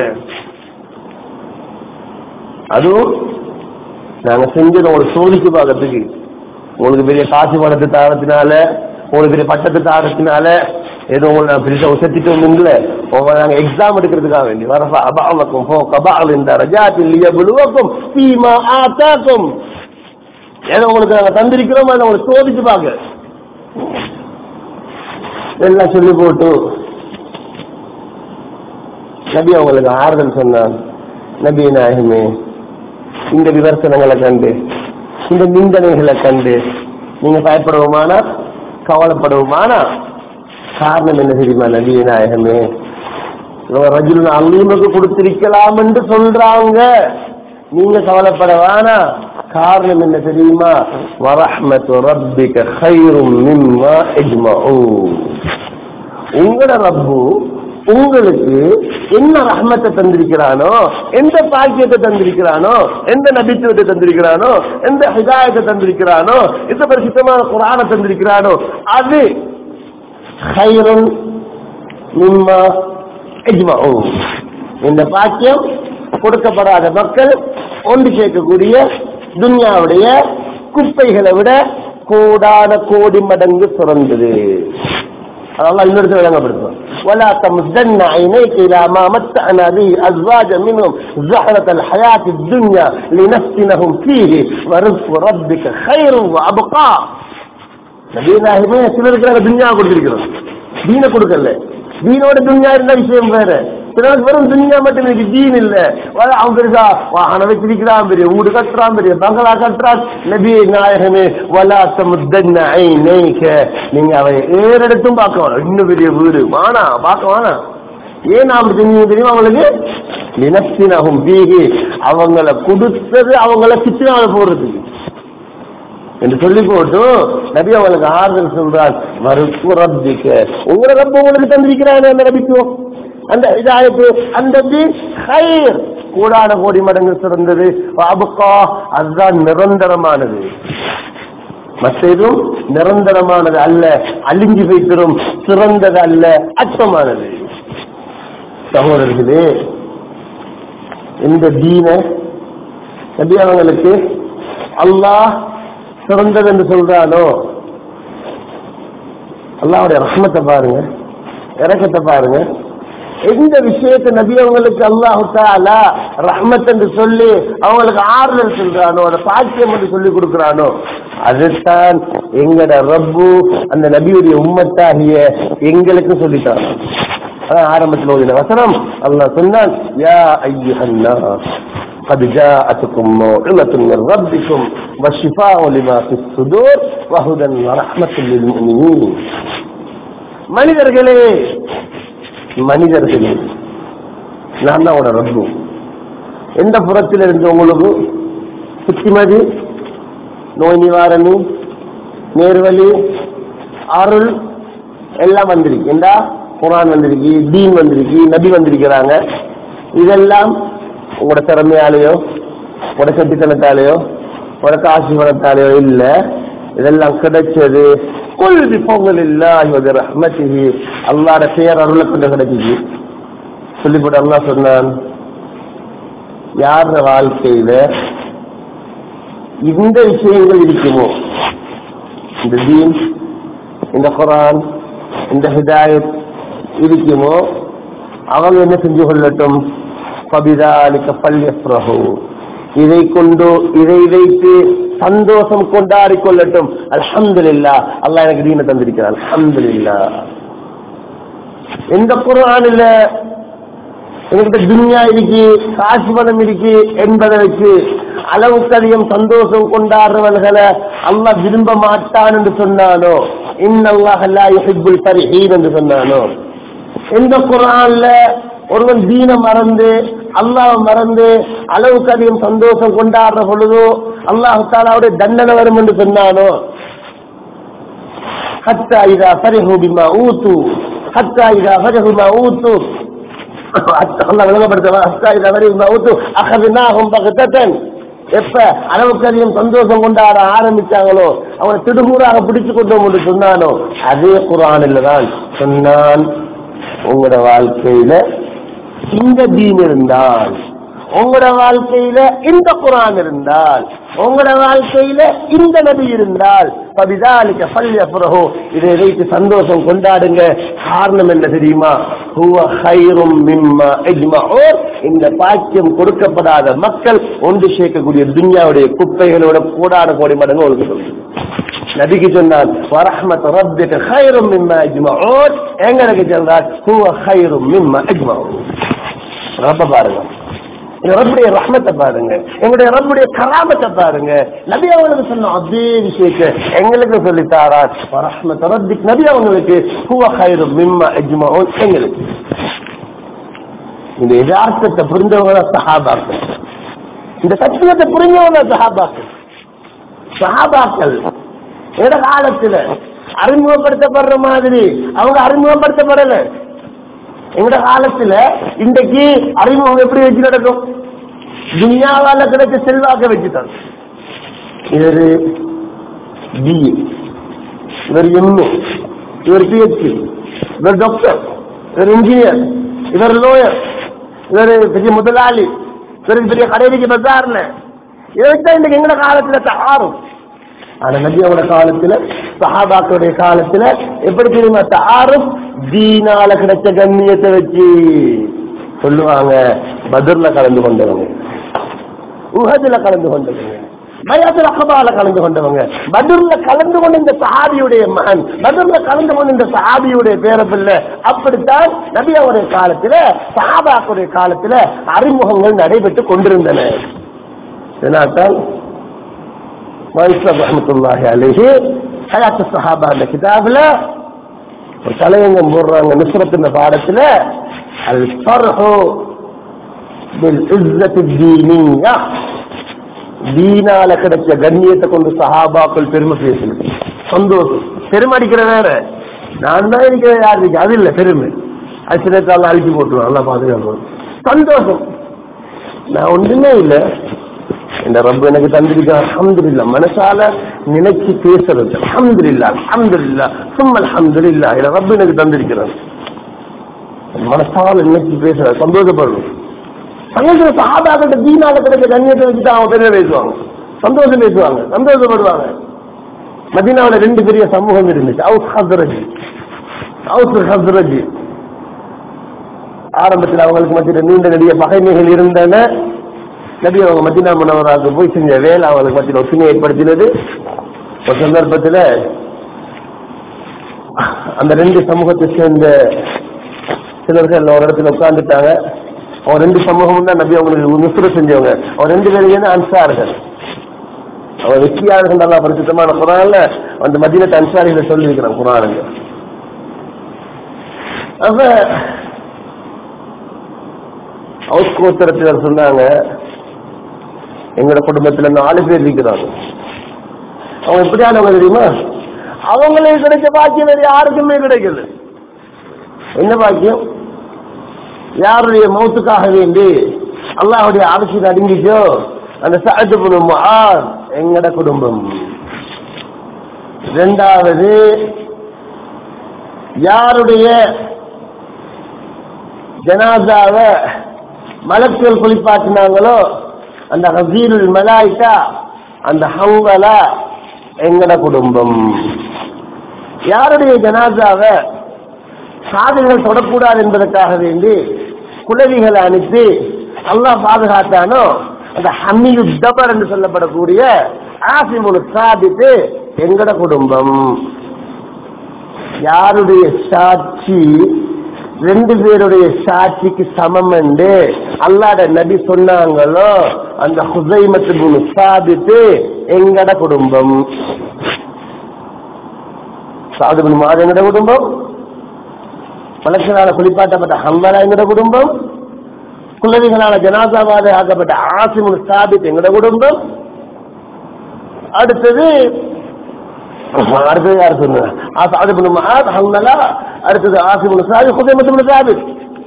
அதுவும் நாங்க செஞ்சது உங்களுக்கு சோதிச்சு பார்க்கறதுக்கு உங்களுக்கு பெரிய காசு பணத்தை தாரத்தினால உங்களுக்கு பெரிய பட்டத்தை தாரத்தினால ஏதோ உங்களை நான் பெருசா உசத்திட்டோம் இல்லை உங்களை நாங்க எக்ஸாம் எடுக்கிறதுக்காக வேண்டி வரஃபா அபாவக்கும் போ கபால் இந்த ரஜாத்தில் லியபுலுவக்கும் ஃபீமா ஆதாக்கும் ஏதோ உங்களுக்கு நாங்க தந்திருக்கிறோம் அதை உங்களுக்கு சோதிச்சு பார்க்க எல்லாம் சொல்லி போட்டு நபி அவங்களுக்கு ஆறுதல் சொன்னான் நபி நாயகமே இந்த விமர்சனங்களை கண்டு இந்த நிந்தனைகளை கண்டு நீங்க பயப்படுவோமானா கவலைப்படுவோமானா காரணம் என்ன தெரியுமா நபி நாயகமே இவங்க ரஜுல் அல்லீமுக்கு கொடுத்திருக்கலாம் என்று சொல்றாங்க நீங்க கவலைப்பட வேணா காரணம் என்ன தெரியுமா வரஹ்மத்து ரப்பிக ஹைரும் மிம்மா இஜ்மஊன் உங்களோட ரப்பு உங்களுக்கு என்ன ரஹ்மத்தை தந்திருக்கிறானோ எந்த பாக்கியத்தை தந்திருக்கிறானோ எந்த நபித்துவத்தை தந்திருக்கிறானோ எந்த ஹிதாயத்தை தந்திருக்கிறானோ எந்த பரிசுத்தமான குரானை தந்திருக்கிறானோ அது ஹைரன் மிம்மா இஜ்மஊ இந்த பாக்கியம் கொடுக்கப்படாத மக்கள் ஒன்று சேர்க்கக்கூடிய துன்யாவுடைய குப்பைகளை விட கோடான கோடி மடங்கு சிறந்தது அதெல்லாம் இன்னொரு விளங்கப்படுத்துவோம் ولا تمدن عينيك الى ما متعنا به ازواجا منهم زهرة الحياة الدنيا لنفتنهم فيه ورزق ربك خير وابقى நபீனாகவே சிலருக்கு நாங்க துன்யா கொடுத்திருக்கிறோம் தீன கொடுக்கல தீனோட துன்யா இருந்த விஷயம் வேற சிலருக்கு வெறும் துன்யா மட்டும் இருக்கு தீன் இல்ல வா- அவன் பெருசா வாகனம் வச்சிருக்கிறான் பெரிய வீடு கட்டுறான் பெரிய பங்களா கட்டுறான் நபி நாயகமே வலா தமுத்தன்ன ஐனைக நீங்க அவன் ஏறெடுத்தும் பார்க்க வேணாம் இன்னும் பெரிய வீடு வானா பார்க்க வேணாம் ஏன் அப்படி தெரியும் தெரியுமா அவங்களுக்கு நினத்தினகும் பீகி அவங்கள கொடுத்தது அவங்கள சித்தினால போடுறதுக்கு என்று சொல்லி போட்டு நபி அவங்களுக்கு ஆறுதல் சொல்றார் மறுப்பு ரப்பிக்க உங்களை ரப்ப உங்களுக்கு தந்திருக்கிறாங்க அந்த நபித்துவம் அந்த இதாயத்து அந்த தீன் ஹைர் கூடான கோடி மடங்கு சிறந்தது அபுக்கா அதுதான் நிரந்தரமானது மற்ற எதுவும் நிரந்தரமானது அல்ல அழிஞ்சு போய்த்திரும் சிறந்தது அல்ல அச்சமானது சகோதரர்களே இந்த தீன நபி அவங்களுக்கு அல்லாஹ் சிறந்தது என்று சொல்றானோ அல்லாவுடைய ரஹ்மத்தை பாருங்க இறக்கத்தை பாருங்க எந்த விஷயத்தை நபி அவங்களுக்கு அல்லாஹு தாலா ரஹ்மத் என்று சொல்லி அவங்களுக்கு ஆறுதல் சொல்றானோ அதை பாக்கியம் என்று சொல்லி கொடுக்கிறானோ அதுதான் எங்கட ரப்பு அந்த நபியுடைய உம்மத்தாகிய எங்களுக்கு சொல்லிட்டான் அதான் ஆரம்பத்தில் ஓதின வசனம் அல்லாஹ் சொன்னான் யா ஐயுஹன்னா قد جاءتكم موعظة من ربكم وشفاء لما في الصدور وهدى ورحمة للمؤمنين மனிதர்களே மனிதர்களே நான் தான் உங்களோட ரப்பு எந்த புறத்தில் இருந்து உங்களுக்கு புத்திமதி நோய் நிவாரணி நேர்வழி அருள் எல்லாம் வந்திருக்கு ஏண்டா குரான் வந்திருக்கு தீன் வந்திருக்கு நபி வந்திருக்கிறாங்க இதெல்லாம் உங்களோட திறமையாலேயோ உங்களோட செட்டித்தனத்தாலேயோ உங்களோட காசு பணத்தாலேயோ இல்ல இதெல்லாம் கிடைச்சது கொள்வி பொங்கல் இல்ல ரஹ்மத்திஹி அல்லாட பெயர் அருளை கொண்டு கிடைச்சிச்சு சொல்லிப்பட்டு அல்லாஹ் சொன்னான் யார வாழ்க்கையில இந்த விஷயங்கள் இருக்குமோ இந்த தீன் இந்த குரான் இந்த ஹிதாயத் இருக்குமோ அவங்க என்ன செஞ்சு கொள்ளட்டும் பபிதாலிக்க பல்யப்ரஹு இதை கொண்டு இதை வைத்து சந்தோஷம் கொண்டாடி கொள்ளட்டும் அல்ஹம்துலில்லா அல்லாஹ் எனக்கு தீன தந்திருக்கிறான் அல்ஹம்துலில்லா எந்த குரானில் என்கிட்ட துன்யா இருக்கு காசு பணம் இருக்கு என்பதை வச்சு அளவுக்கு அதிகம் சந்தோஷம் கொண்டாடுறவர்களை அல்லாஹ் விரும்ப மாட்டான் என்று சொன்னானோ இன்னல்லாஹ் லா யுஹிப்புல் ஃபரிஹீன் என்று சொன்னானோ எந்த குரான்ல ஒருவன் தீன மறந்து அல்லாஹ் மறந்து அளவுக்கு அதிகம் சந்தோஷம் கொண்டாடுற பொழுதோ அல்லாஹு தாலாவுடைய தண்டனை வரும் என்று சொன்னானோ ஹத்தா இதா ஃபரிஹு பிமா ஊத்து ஹத்தா இதா ஃபரிஹு பிமா ஊத்து அல்லாஹ் விளங்கப்படுத்தவா ஹத்தா இதா ஃபரிஹு பிமா ஊத்து அகதுனாஹும் பகதத்தன் எப்ப அளவுக்கு அதிகம் சந்தோஷம் கொண்டாட ஆரம்பிச்சாங்களோ அவனை திடுமூறாக பிடிச்சு கொண்டோம் என்று சொன்னானோ அதே குரானில் தான் சொன்னான் உங்களோட வாழ்க்கையில இந்த தீன் இருந்தால் உங்களோட வாழ்க்கையில இந்த குரான் இருந்தால் உங்களோட வாழ்க்கையில இந்த நபி இருந்தால் பபிதாலிக்க பள்ளிய பிறகு இதை வைத்து சந்தோஷம் கொண்டாடுங்க காரணம் என்ன தெரியுமா ஹுவ ஹைரும் மிம்மா இஜ்மஊர். இந்த பாக்கியம் கொடுக்கப்படாத மக்கள் ஒன்று சேர்க்கக்கூடிய துன்யாவுடைய குப்பைகளோட கூடான கோடி மடங்கு உங்களுக்கு சொல்லுது நபிக்கு சொன்னான் வரஹ்மத் ரப்பிக ஹைரும் மிம்மா இஜ்மஊன் எங்களுக்கு சொன்னார் ஹுவ ஹைரும் மிம்மா இஜ்மஊன் ரப்ப பாருங்க எங்க ரப்புடைய ரஹ்மத்தை பாருங்க எங்களுடைய ரப்புடைய கராமத்தை பாருங்க நபி அவங்களுக்கு சொன்ன அதே விஷயத்தை எங்களுக்கு சொல்லி தாரார் ரஹ்மத் ரப்பிக் நபி அவங்களுக்கு ஹுவ ஹைரும் மிம்மா இஜ்மஊன் எங்களுக்கு இந்த யதார்த்தத்தை புரிந்தவங்க தான் சஹாபாக்கள் இந்த சத்தியத்தை புரிஞ்சவங்க தான் சஹாபாக்கள் சஹாபாக்கள் எந்த காலத்துல அறிமுகப்படுத்தப்படுற மாதிரி அவங்க அறிமுகப்படுத்தப்படல எங்கட காலத்துல இன்றைக்கு அறிமுகம் எப்படி வச்சு நடக்கும் துனியாவால கிடைச்ச செல்வாக்க வச்சுட்டாங்க இவர் பி இவர் எம்ஏ இவர் பிஹெச்டி இவர் டாக்டர் இவர் இன்ஜினியர் இவர் லோயர் இவர் பெரிய முதலாளி இவருக்கு பெரிய கடைவிக்கு பசார்ல இதைத்தான் இன்றைக்கு எங்கட காலத்துல தாரும் ஆனா நபியோட காலத்துல சஹாபாக்களுடைய காலத்துல எப்படி தெரியுமா தாரும் தீனால கிடைச்ச கண்ணியத்தை வச்சு சொல்லுவாங்க பதர்ல கலந்து கொண்டவங்க உஹதுல கலந்து கொண்டவங்க மயாத்துல அகபால கலந்து கொண்டவங்க பதுர்ல கலந்து கொண்ட இந்த சஹாபியுடைய மகன் பதுர்ல கலந்து கொண்ட இந்த சஹாபியுடைய பேரப்பில்ல அப்படித்தான் நபியாவுடைய காலத்துல சஹாபாக்களுடைய காலத்துல அறிமுகங்கள் நடைபெற்று கொண்டிருந்தன இதனால்தான் மைசர் ரஹமத்துல்லாஹி அலைஹி ஹயாத்து சஹாபா அந்த கிதாபுல ஒரு தலையங்கம் போடுறாங்க நுஸ்ரத் பாடத்துல அல் ஃபர்ஹு பில் இஸ்ஸத்தி தீனியா தீனால கிடைச்ச கண்ணியத்தை கொண்டு சஹாபாக்கள் பெருமை பேசணும் சந்தோஷம் பெருமை அடிக்கிற வேற நான் தான் இருக்கிற யார் இருக்கு அது இல்ல பெருமை அது சின்னத்தால அழிச்சு போட்டுருவோம் நல்லா பாதுகாக்கணும் சந்தோஷம் நான் ஒன்றுமே இல்லை இந்த ரப்பு எனக்கு தந்திருக்க அல்ஹம்துலில்லா மனசால நினைச்சு பேசுறது அல்ஹம்துலில்லா அல்ஹம்துலில்லா சும்மா அல்ஹம்துலில்லா இத ரப்பு எனக்கு தந்திருக்கிறான் மனசால நினைச்சு பேசுறது சந்தோஷப்படணும் சங்கத்துல சஹாபாக்கிட்ட தீனால கிடைக்க கண்ணியத்தை வச்சுட்டு அவங்க பெரிய பேசுவாங்க சந்தோஷம் பேசுவாங்க சந்தோஷப்படுவாங்க மதீனாவுல ரெண்டு பெரிய சமூகம் இருந்துச்சு அவுஸ் ஹஸ்ரஜி அவுஸ் ஹஸ்ரஜி ஆரம்பத்தில் அவங்களுக்கு மத்தியில் நீண்ட நெடிய பகைமைகள் இருந்தன நபி அவங்க மத்தினா முனவராக போய் செஞ்ச வேலை அவங்களுக்கு மத்தியில் ஒற்றுமை ஏற்படுத்தினது ஒரு சந்தர்ப்பத்தில் அந்த ரெண்டு சமூகத்தை சேர்ந்த சிலர்கள் ஒரு இடத்துல உட்கார்ந்துட்டாங்க அவன் ரெண்டு சமூகம் தான் நபி அவங்களுக்கு நுசுர செஞ்சவங்க அவன் ரெண்டு பேரும் அன்சார்கள் அவன் வெற்றியாளர்கள் நல்லா பரிசுத்தமான குரான்ல அந்த மதியத்தை அன்சாரிகளை சொல்லி இருக்கிறான் குரானுங்க அப்ப ஹவுஸ் கோத்திரத்தினர் சொன்னாங்க எங்களோட குடும்பத்துல நாலு பேர் இருக்கிறாங்க அவங்க எப்படியானவங்க தெரியுமா அவங்களுக்கு கிடைச்ச பாக்கியம் வேற யாருக்குமே கிடைக்குது என்ன பாக்கியம் யாருடைய மௌத்துக்காக வேண்டி அல்லாஹுடைய அரசியல் அடங்கிச்சோ அந்த சாத்து முஆத் எங்கட குடும்பம் இரண்டாவது யாருடைய ஜனாதாவ மலக்குகள் குளிப்பாட்டினாங்களோ அந்த ஹசீருல் மலாய்க்கா அந்த ஹங்கலா எங்கட குடும்பம் யாருடைய ஜனாதாவ சாதிகள் தொடக்கூடாது என்பதற்காக வேண்டி குலவிகளை அனுப்பி அல்லாஹ் பாதுகாத்தானோ அந்த ஹமீது தபர் என்று சொல்லப்படக்கூடிய ஆசிமுல் சாதித்து எங்கட குடும்பம் யாருடைய சாட்சி ரெண்டு பேருடைய சாட்சிக்கு சமம் என்று அல்லாட நபி சொன்னாங்களோ அந்த ஹுசைமத்து குணு சாதித்து எங்கட குடும்பம் சாதுபின் மாத எங்கட குடும்பம் மலக்களால குளிப்பாட்டப்பட்ட ஹம்பலா எங்கட குடும்பம் குலவிகளால ஜனாதாவாத ஆக்கப்பட்ட ஆசிமுன் சாபித் எங்கட குடும்பம் அடுத்தது அடுத்தது யார் சொன்னார் ஆசாதுபின் மஹாத் ஹம்பலா அடுத்தது ஆசிமுன் சாபித் குதைமத்துபின் சாபித்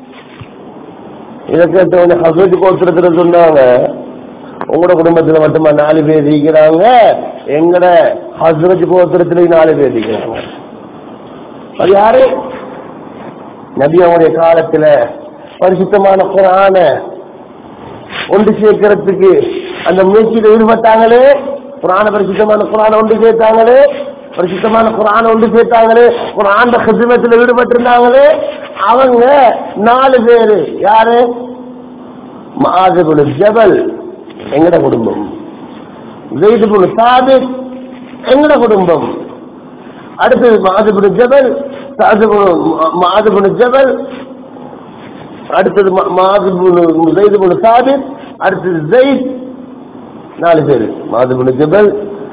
இதை கேட்டவங்க ஹசரத் கோத்திரத்துல சொன்னாங்க உங்களோட குடும்பத்துல மட்டுமா நாலு பேர் இருக்கிறாங்க எங்கட ஹசரத் கோத்திரத்திலேயும் நாலு பேர் இருக்கிறாங்க அது யாரு நபி அவனுடைய காலத்துல பரிசுத்தமான குரான ஒன்று சேர்க்கறதுக்கு அந்த முயற்சியில ஈடுபட்டாங்களே குரான பரிசுத்தமான குரான ஒன்று சேர்த்தாங்களே பரிசுத்தமான குரான ஒன்று சேர்த்தாங்களே குரான் ஹிதமத்தில் ஈடுபட்டிருந்தாங்களே அவங்க நாலு பேரு யாரு மாதபுல் ஜபல் எங்கட குடும்பம் ஜெயிதுபுல் சாபித் எங்கட குடும்பம் அடுத்தது மாதபுல் ஜபல் மாதபுல் ஜபல் அடுத்தது மாதபுல் ஜெயிதுபுல் சாபித் அடுத்தது ஜெயித் நாலு பேர் மாதபுல் ஜபல்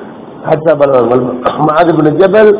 மாதபுல் ஜபல்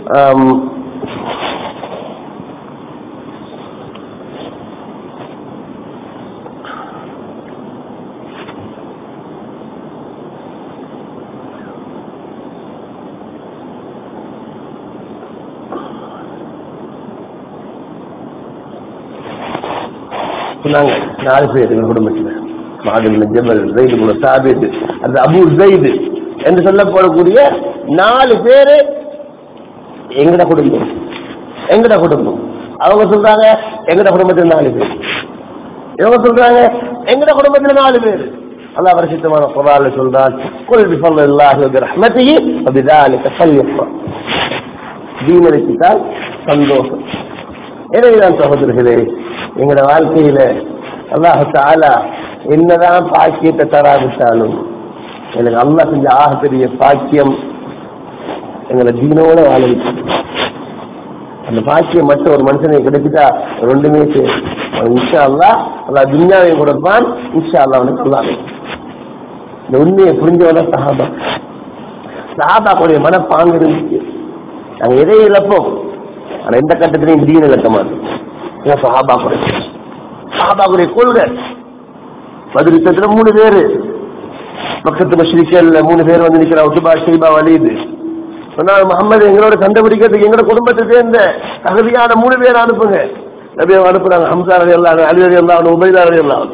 சொன்னாங்க நாலு பேர் எங்க குடும்பத்தில் மாதபின் ஜபல் ஜெயிது குல சாபித் அது அபு ஜெயிது என்று சொல்லப்படக்கூடிய நாலு பேரு எங்கட குடும்பம் எங்கட குடும்பம் அவங்க சொல்றாங்க எங்கட குடும்பத்தில் நாலு பேர் இவங்க சொல்றாங்க எங்கட குடும்பத்தில் நாலு பேர் அல்லாஹ் பரிசுத்தமான குரான்ல சொல்றான் குல் பிஃபல்லாஹி வ பிரஹ்மதிஹி வ பிதாலிக ஃபல்யஃப்ரஹ் தீன் எடுத்தால் சந்தோஷம் எனவேதான் சகோதரர்களே எங்களோட வாழ்க்கையில அல்லாஹு தாலா என்னதான் பாக்கியத்தை தராவிட்டாலும் எனக்கு அல்லாஹ் செஞ்ச ஆக பெரிய பாக்கியம் எங்களை தீனோட வாழ வைக்கும் அந்த பாக்கியம் மட்டும் ஒரு மனுஷனுக்கு கிடைச்சிட்டா ரெண்டுமே சரி இன்ஷா அல்லா அல்லா துன்யாவையும் கொடுப்பான் இன்ஷா அல்லா அவனுக்கு அல்லாஹ் இந்த உண்மையை புரிஞ்சவன சஹாபா சஹாபாக்குடைய மனப்பாங்கு இருந்துச்சு நாங்க எதை இழப்போம் ஆனா எந்த கட்டத்திலையும் தீன இழக்க மாட்டோம் சஹாபாக்குடைய சஹாபாக்குடைய கொள்கை பதிரித்தத்துல மூணு பேரு பக்கத்து மஷ்ரிக்கல்ல மூணு பேர் வந்து நிக்கிற உசுபா ஷைபா வலிது சொன்னாங்க முகமது எங்களோட சண்டை பிடிக்கிறதுக்கு எங்களோட குடும்பத்தை சேர்ந்த தகுதியான மூணு பேர் அனுப்புங்க நபியை அனுப்புறாங்க ஹம்சா ரவி எல்லாம் அலி ரவி எல்லாம் உபைதா ரவி எல்லாம்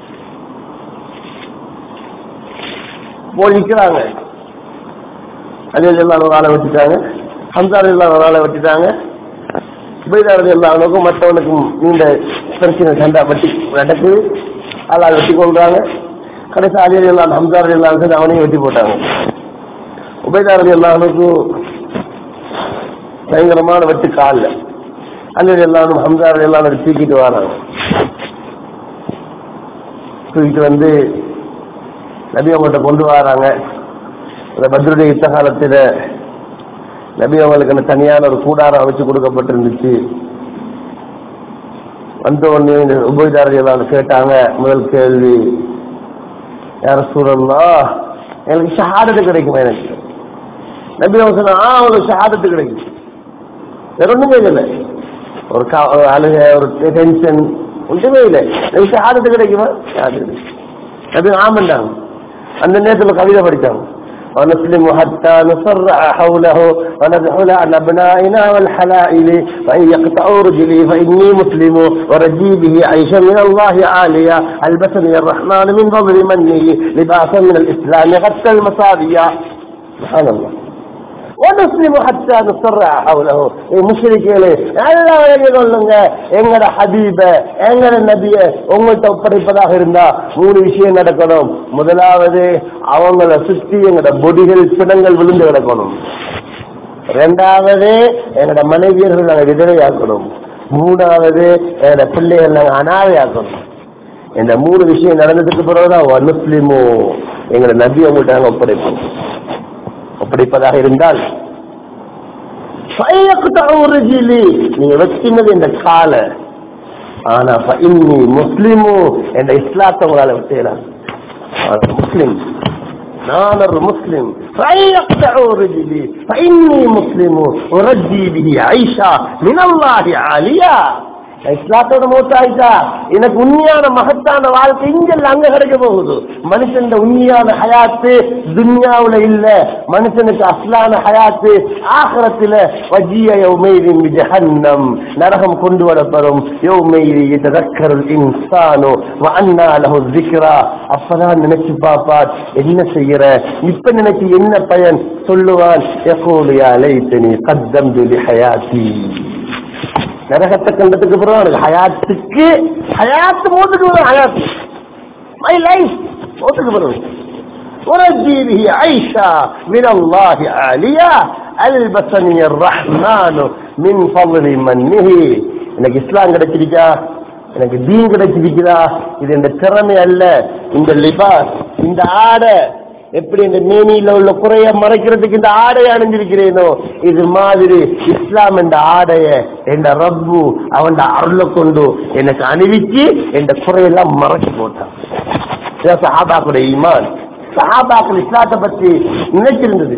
போய் நிக்கிறாங்க அலி ரவி எல்லாம் ஒரு ஆளை வச்சுட்டாங்க ஹம்சா ரவி எல்லாம் ஒரு ஆளை வச்சுட்டாங்க உபைதா ரவி எல்லாருக்கும் மற்றவனுக்கும் நீண்ட பிரச்சனை சண்டை வட்டி நடக்குது ஆளால் வெட்டி கொள்றாங்க கடைசி அலி எல்லாம் ஹம்சா ரவி எல்லாம் சேர்ந்து அவனையும் வெட்டி போட்டாங்க உபைதா ரவி எல்லாருக்கும் பயங்கரமான வெட்டு காலில் அலி எல்லாரும் ஹம்சா ரவி எல்லாரும் தூக்கிட்டு வராங்க தூக்கிட்டு வந்து நபி அவங்கள்ட்ட கொண்டு வராங்க இந்த பத்ருடைய யுத்த காலத்துல நபி அவங்களுக்கு அந்த தனியான ஒரு கூடாரம் அமைச்சு கொடுக்கப்பட்டிருந்துச்சு வந்த உடனே இந்த உபயதாரர் ஏதாவது கேட்டாங்க முதல் கேள்வி யார சூழல்லா எனக்கு ஷஹாதத்து கிடைக்குமா எனக்கு நபி அவங்க சொன்னா ஆ உங்களுக்கு ஷஹாதத்து கிடைக்கும் வேற ஒண்ணுமே இல்லை ஒரு கா- ஒரு அழுக ஒரு டென்ஷன் ஒன்றுமே இல்லை எனக்கு ஷஹாதத்து கிடைக்குமா ஷஹாதத்து கிடைக்கும். நபி ஆமண்டாங்க அந்த நேரத்துல கவிதை படிச்சாங்க ونسلم حتى نصرع حوله ونذهل عن أبنائنا والحلائل فإن يقطعوا رجلي فإني مسلم ورجي به عيشا من الله عاليا ألبسني الرحمن من فضل منه لباسا من الإسلام غطى المصابيح سبحان الله ونسلم حتى نصرع حوله முஷ்ரிக்கேளே நல்லா விளங்கி கொள்ளுங்க எங்கட ஹபீப எங்கட நபிய உங்கள்கிட்ட ஒப்படைப்பதாக இருந்தா மூணு விஷயம் நடக்கணும் முதலாவது அவங்கள சுத்தி எங்கட பொடிகள் பிணங்கள் விழுந்து கிடக்கணும் ரெண்டாவது எங்கட மனைவியர்கள் நாங்க விதவையாக்கணும் மூணாவது எங்கட பிள்ளைகள் நாங்க அனாதையாக்கணும் இந்த மூணு விஷயம் நடந்ததுக்கு பிறகுதான் முஸ்லிமோ எங்கட நபி அவங்கள்ட்ட நாங்க ஒப்படைப்போம் ஒப்படைப்பதாக இருந்தால் فَيَقْطَعُوا رِجِلِي நீங்க வச்சினது இந்த கால ஆனா இன்னி முஸ்லிமு என்ற இஸ்லாத்தை உங்களால விட்டுலாம் முஸ்லிம் நான் ஒரு முஸ்லிம் فَيَقْطَعُوا رِجِلِي فَإِنِّي مُسْلِمُ وَرَجِّي بِهِ عَيْشًا مِنَ اللَّهِ عَالِيًا நான் இஸ்லாத்தோட மூத்தாயிட்டா எனக்கு உண்மையான மகத்தான வாழ்க்கை இங்கல்ல அங்க கிடைக்க போகுது மனுஷன் உண்மையான ஹயாத்து துன்யாவுல இல்ல மனுஷனுக்கு அஸ்லான ஹயாத்து ஆகரத்துல வஜிய யௌமைரின் ஜஹன்னம் நரகம் கொண்டு வரப்படும் யௌமைரி ததக்கருள் இன்சானோ வஅன்னா லஹு ذிக்ரா அப்பதான் நினைச்சு பாப்பார் என்ன செய்யற இப்ப நினைச்சு என்ன பயன் சொல்லுவான் யகூலு யா லைத்தனி கத்தம்து லிஹயாத்தி நரகத்தை கண்டதுக்கு பிறகு அவனுக்கு ஹயாத்துக்கு ஹயாத்து மூத்துக்கு வரும் ஹயாத்து மை லைஃப் மூத்துக்கு பிறகு ورجي به عيشا من الله عاليا ألبسني الرحمن من فضل منه எனக்கு இஸ்லாம் கிடைச்சிருக்கா எனக்கு தீன் கிடைச்சிருக்கிறா இது இந்த திறமை அல்ல இந்த லிபாஸ் இந்த ஆடை எப்படி இந்த மேனியில உள்ள குறைய மறைக்கிறதுக்கு இந்த ஆடை அணிஞ்சிருக்கிறேனோ இது மாதிரி இஸ்லாம் என்ற ஆடைய என்ற ரப்பு அவன் அருளை கொண்டு எனக்கு அணிவிச்சு என்ற குறையெல்லாம் மறைச்சு போட்டான் இதான் சஹாபாக்குடைய ஈமான் சஹாபாக்கள் இஸ்லாத்தை பத்தி நினைச்சிருந்தது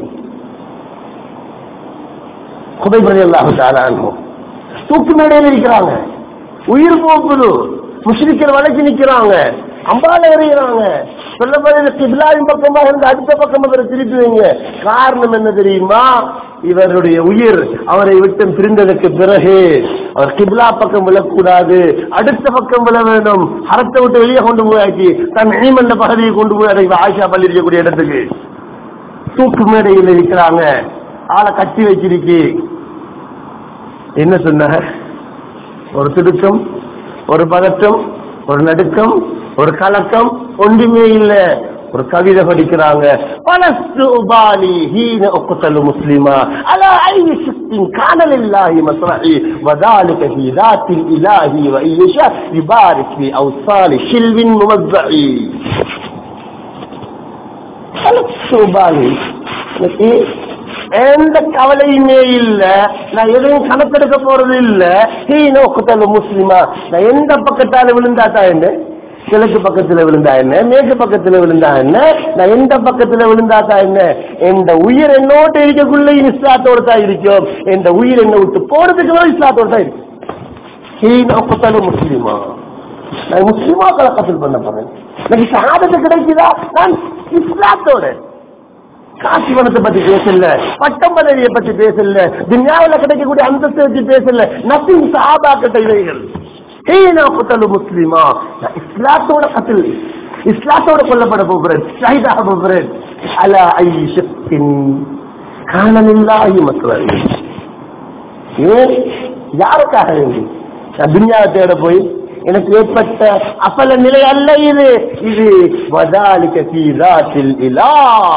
குதைபதி அல்லாஹு தூக்கு மேடையில் இருக்கிறாங்க உயிர் போக்குது முஸ்லிக்கர் வளைச்சு நிக்கிறாங்க அம்பால எறிகிறாங்க சொல்லப்படுது கிபிலாவின் பக்கமாக இருந்து அடுத்த பக்கம் அவரை திருப்பி வைங்க காரணம் என்ன தெரியுமா இவருடைய உயிர் அவரை விட்டு பிரிந்ததற்கு பிறகு அவர் கிபிலா பக்கம் விழக்கூடாது அடுத்த பக்கம் விழ வேண்டும் அறத்தை விட்டு வெளியே கொண்டு போயாச்சு தன் ஈமந்த பகுதியை கொண்டு போய் அதை ஆயிஷா பள்ளி இருக்கக்கூடிய இடத்துக்கு தூக்கு மேடையில் இருக்கிறாங்க ஆளை கட்டி வச்சிருக்கு என்ன சொன்னாங்க ஒரு திடுக்கம் ஒரு பதட்டம் ஒரு நடுக்கம் ஒரு கலக்கம் ஒன்றுமே இல்ல ஒரு கவிதை படிக்கிறாங்க பலஸ்து உபாலி ஹீன உக்தலு முஸ்லிமா அலா ஐ ஷித்தின் கானல் இல்லாஹி மஸ்ரஹி வதாலிக ஃபி ذاتில் இலாஹி வ இயஷா யுபாரிக் ஃபி அவ்சாலி ஷில்வின் முமஸ்ஸஇ பலஸ்து உபாலி எனக்கு எந்த கவலையுமே இல்ல நான் எதையும் கணக்கெடுக்க போறது இல்ல ஹீ நோக்கத்தால முஸ்லிமா நான் எந்த பக்கத்தால விழுந்தாத்தா என்ன கிழக்கு பக்கத்துல விழுந்தா என்ன மேற்கு பக்கத்துல விழுந்தா என்ன நான் எந்த பக்கத்துல விழுந்தாத்தா என்ன எந்த உயிர் என்னோட்ட இருக்கக்குள்ள இஸ்லாத்தோட தான் இருக்கும் எந்த உயிர் என்ன விட்டு போறதுக்கு இஸ்லாத்தோட தான் இருக்கு ஹீ நோக்கத்தால முஸ்லிமா நான் முஸ்லிமா கலக்கத்தில் பண்ண போறேன் எனக்கு சாதத்தை கிடைக்குதா நான் இஸ்லாத்தோட காசி வனத்தை பத்தி பேசல பட்டம் பதவியை பத்தி பேசல துன்யாவில் கிடைக்கக்கூடிய அந்தஸ்தை பத்தி பேசல நத்திங் சாபா கட்ட இவைகள் ஹீனா குத்தலு முஸ்லிமா நான் இஸ்லாத்தோட கத்தில் இஸ்லாத்தோட கொல்லப்பட போகிறேன் ஷஹீதாக போகிறேன் அலா ஐ ஷக்தின் காணலில்லாஹி மக்கள் ஏன் யாருக்காக வேண்டி நான் துன்யாவை தேட போய் எனக்கு ஏற்பட்ட அசல நிலை அல்ல இது இது வதாலிக்க சீதாத்தில் இலா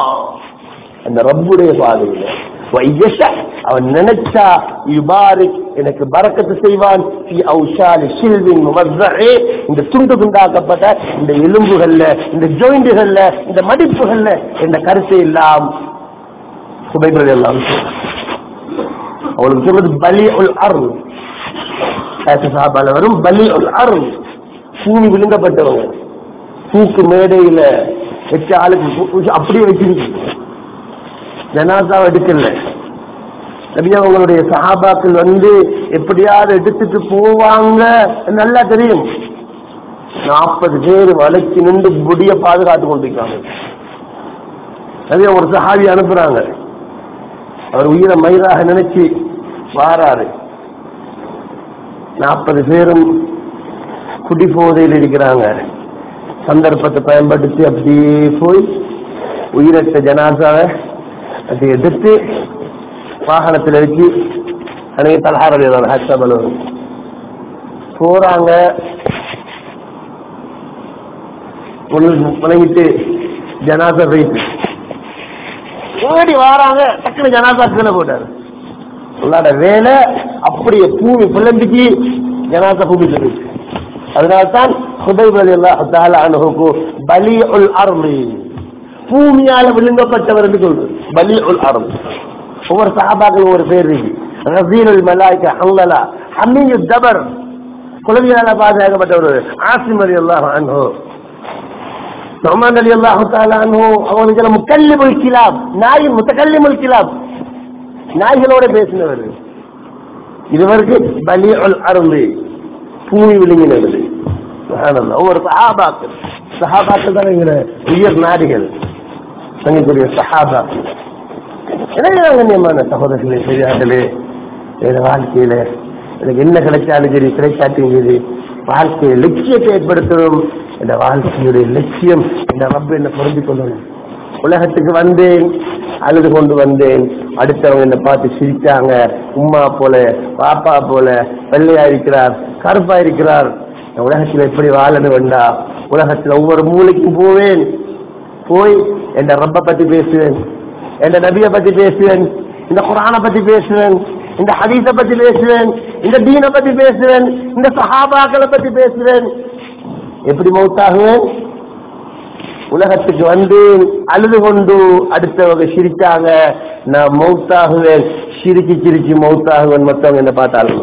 அந்த ரப்புடைய பாதையில வையஷ அவன் நினைச்சா யுபாரிக் எனக்கு பறக்கத்து செய்வான் ஃபி அவுஷாலி ஷில்வின் முமஸ்ஸஇ. இந்த துண்டு துண்டாக்கப்பட்ட இந்த எலும்புகள்ல இந்த ஜோயிண்டுகள்ல இந்த மடிப்புகள்ல இந்த கருத்தை எல்லாம் சுபைபிரதி எல்லாம் அவளுக்கு சொல்றது பலி உல் அருள் சாபால வரும் பலி உல் அருள் பூமி விழுங்கப்பட்டவங்க தூக்கு மேடையில வச்ச ஆளுக்கு பூ- பூசி அப்படியே வச்சிருக்கு ஜனாதாவை எடுக்கல நபி அவங்களுடைய சஹாபாக்கள் வந்து எப்படியாவது எடுத்துட்டு போவாங்க நல்லா தெரியும் நாற்பது பேர் வளைச்சு நின்று முடிய பாதுகாத்து கொண்டிருக்காங்க நபி ஒரு சஹாபி அனுப்புறாங்க அவர் உயிரை மயிராக நினைச்சு வாராரு நாற்பது பேரும் குடி போதையில் இருக்கிறாங்க சந்தர்ப்பத்தை பயன்படுத்தி அப்படியே போய் உயிரற்ற ஜனாசாவை அதை எடுத்து வாகனத்தில் வச்சு அன்னைக்கு தலஹாரதி ஹாஸ்டபல் போறாங்க வணங்கிட்டு ஜனாசா போயிட்டு ஓடி வாராங்க டக்குனு ஜனாசா கீழே போட்டாரு உள்ளாட வேலை அப்படியே பூமி பிளந்துச்சு ஜனாசா பூமி போயிடுச்சு அதனால்தான் ஹுதைப் ரலியல்லாஹு தஆலா அன்ஹுக்கு பலிஉல் அர்லி பூமியால விழுங்கப்பட்டவர் என்று சொல்றது பலிஉல் அர்லி ஒவ்வொரு சஹாபாக்கள் ஒரு பேர் இருக்கு ரசீலுல் மலாய்கா ஹல்லலா ஹமீயு தபர் குழந்தையால பாதுகாக்கப்பட்டவர் ஆசிம் ரலியல்லாஹு அன்ஹு நுமான் ரலியல்லாஹு தஆலா அன்ஹு அவங்களுக்கு முக்கல்லிமுல் கிலாப் நாய் முத்தகல்லிமுல் கிலாப் நாய்களோட பேசினவர் இதுவரைக்கு பலிஉல் அர்லி பூமி விழுங்கினது சுப்ஹானல்லாஹ். ஒவ்வொரு சஹாபாக்கள் சஹாபாக்கள் தான் எங்கிற உயர் நாடிகள் தங்கக்கூடிய சஹாபாக்கள் எனவே கண்ணியமான சகோதரர்களே பெரியார்களே என் வாழ்க்கையில எனக்கு என்ன கிடைச்சாலும் சரி கிடைக்காட்டியும் சரி வாழ்க்கையை லட்சியத்தை ஏற்படுத்தணும் இந்த வாழ்க்கையுடைய லட்சியம் இந்த ரப்ப என்ன புரிந்து கொள்ளணும் உலகத்துக்கு வந்தேன் அழுது கொண்டு வந்தேன் அடுத்தவங்க என்னை பார்த்து சிரிச்சாங்க உம்மா போல பாப்பா போல வெள்ளையா இருக்கிறார் கருப்பா இருக்கிறார் இந்த உலகத்தில் எப்படி வாழணும் வேண்டா உலகத்தில் ஒவ்வொரு மூலைக்கும் போவேன் போய் என் ரப்ப பத்தி பேசுவேன் என் நபியை பத்தி பேசுவேன் இந்த குரானை பத்தி பேசுவேன் இந்த ஹதீஸை பத்தி பேசுவேன் இந்த தீனை பத்தி பேசுவேன் இந்த சஹாபாக்களை பத்தி பேசுவேன் எப்படி மௌத்தாகுவேன் உலகத்துக்கு வந்து அழுது கொண்டு அடுத்தவங்க சிரிச்சாங்க நான் மௌத்தாகுவேன் சிரிச்சு சிரிச்சு மௌத்தாகுவேன் மற்றவங்க என்ன பார்த்தாலும்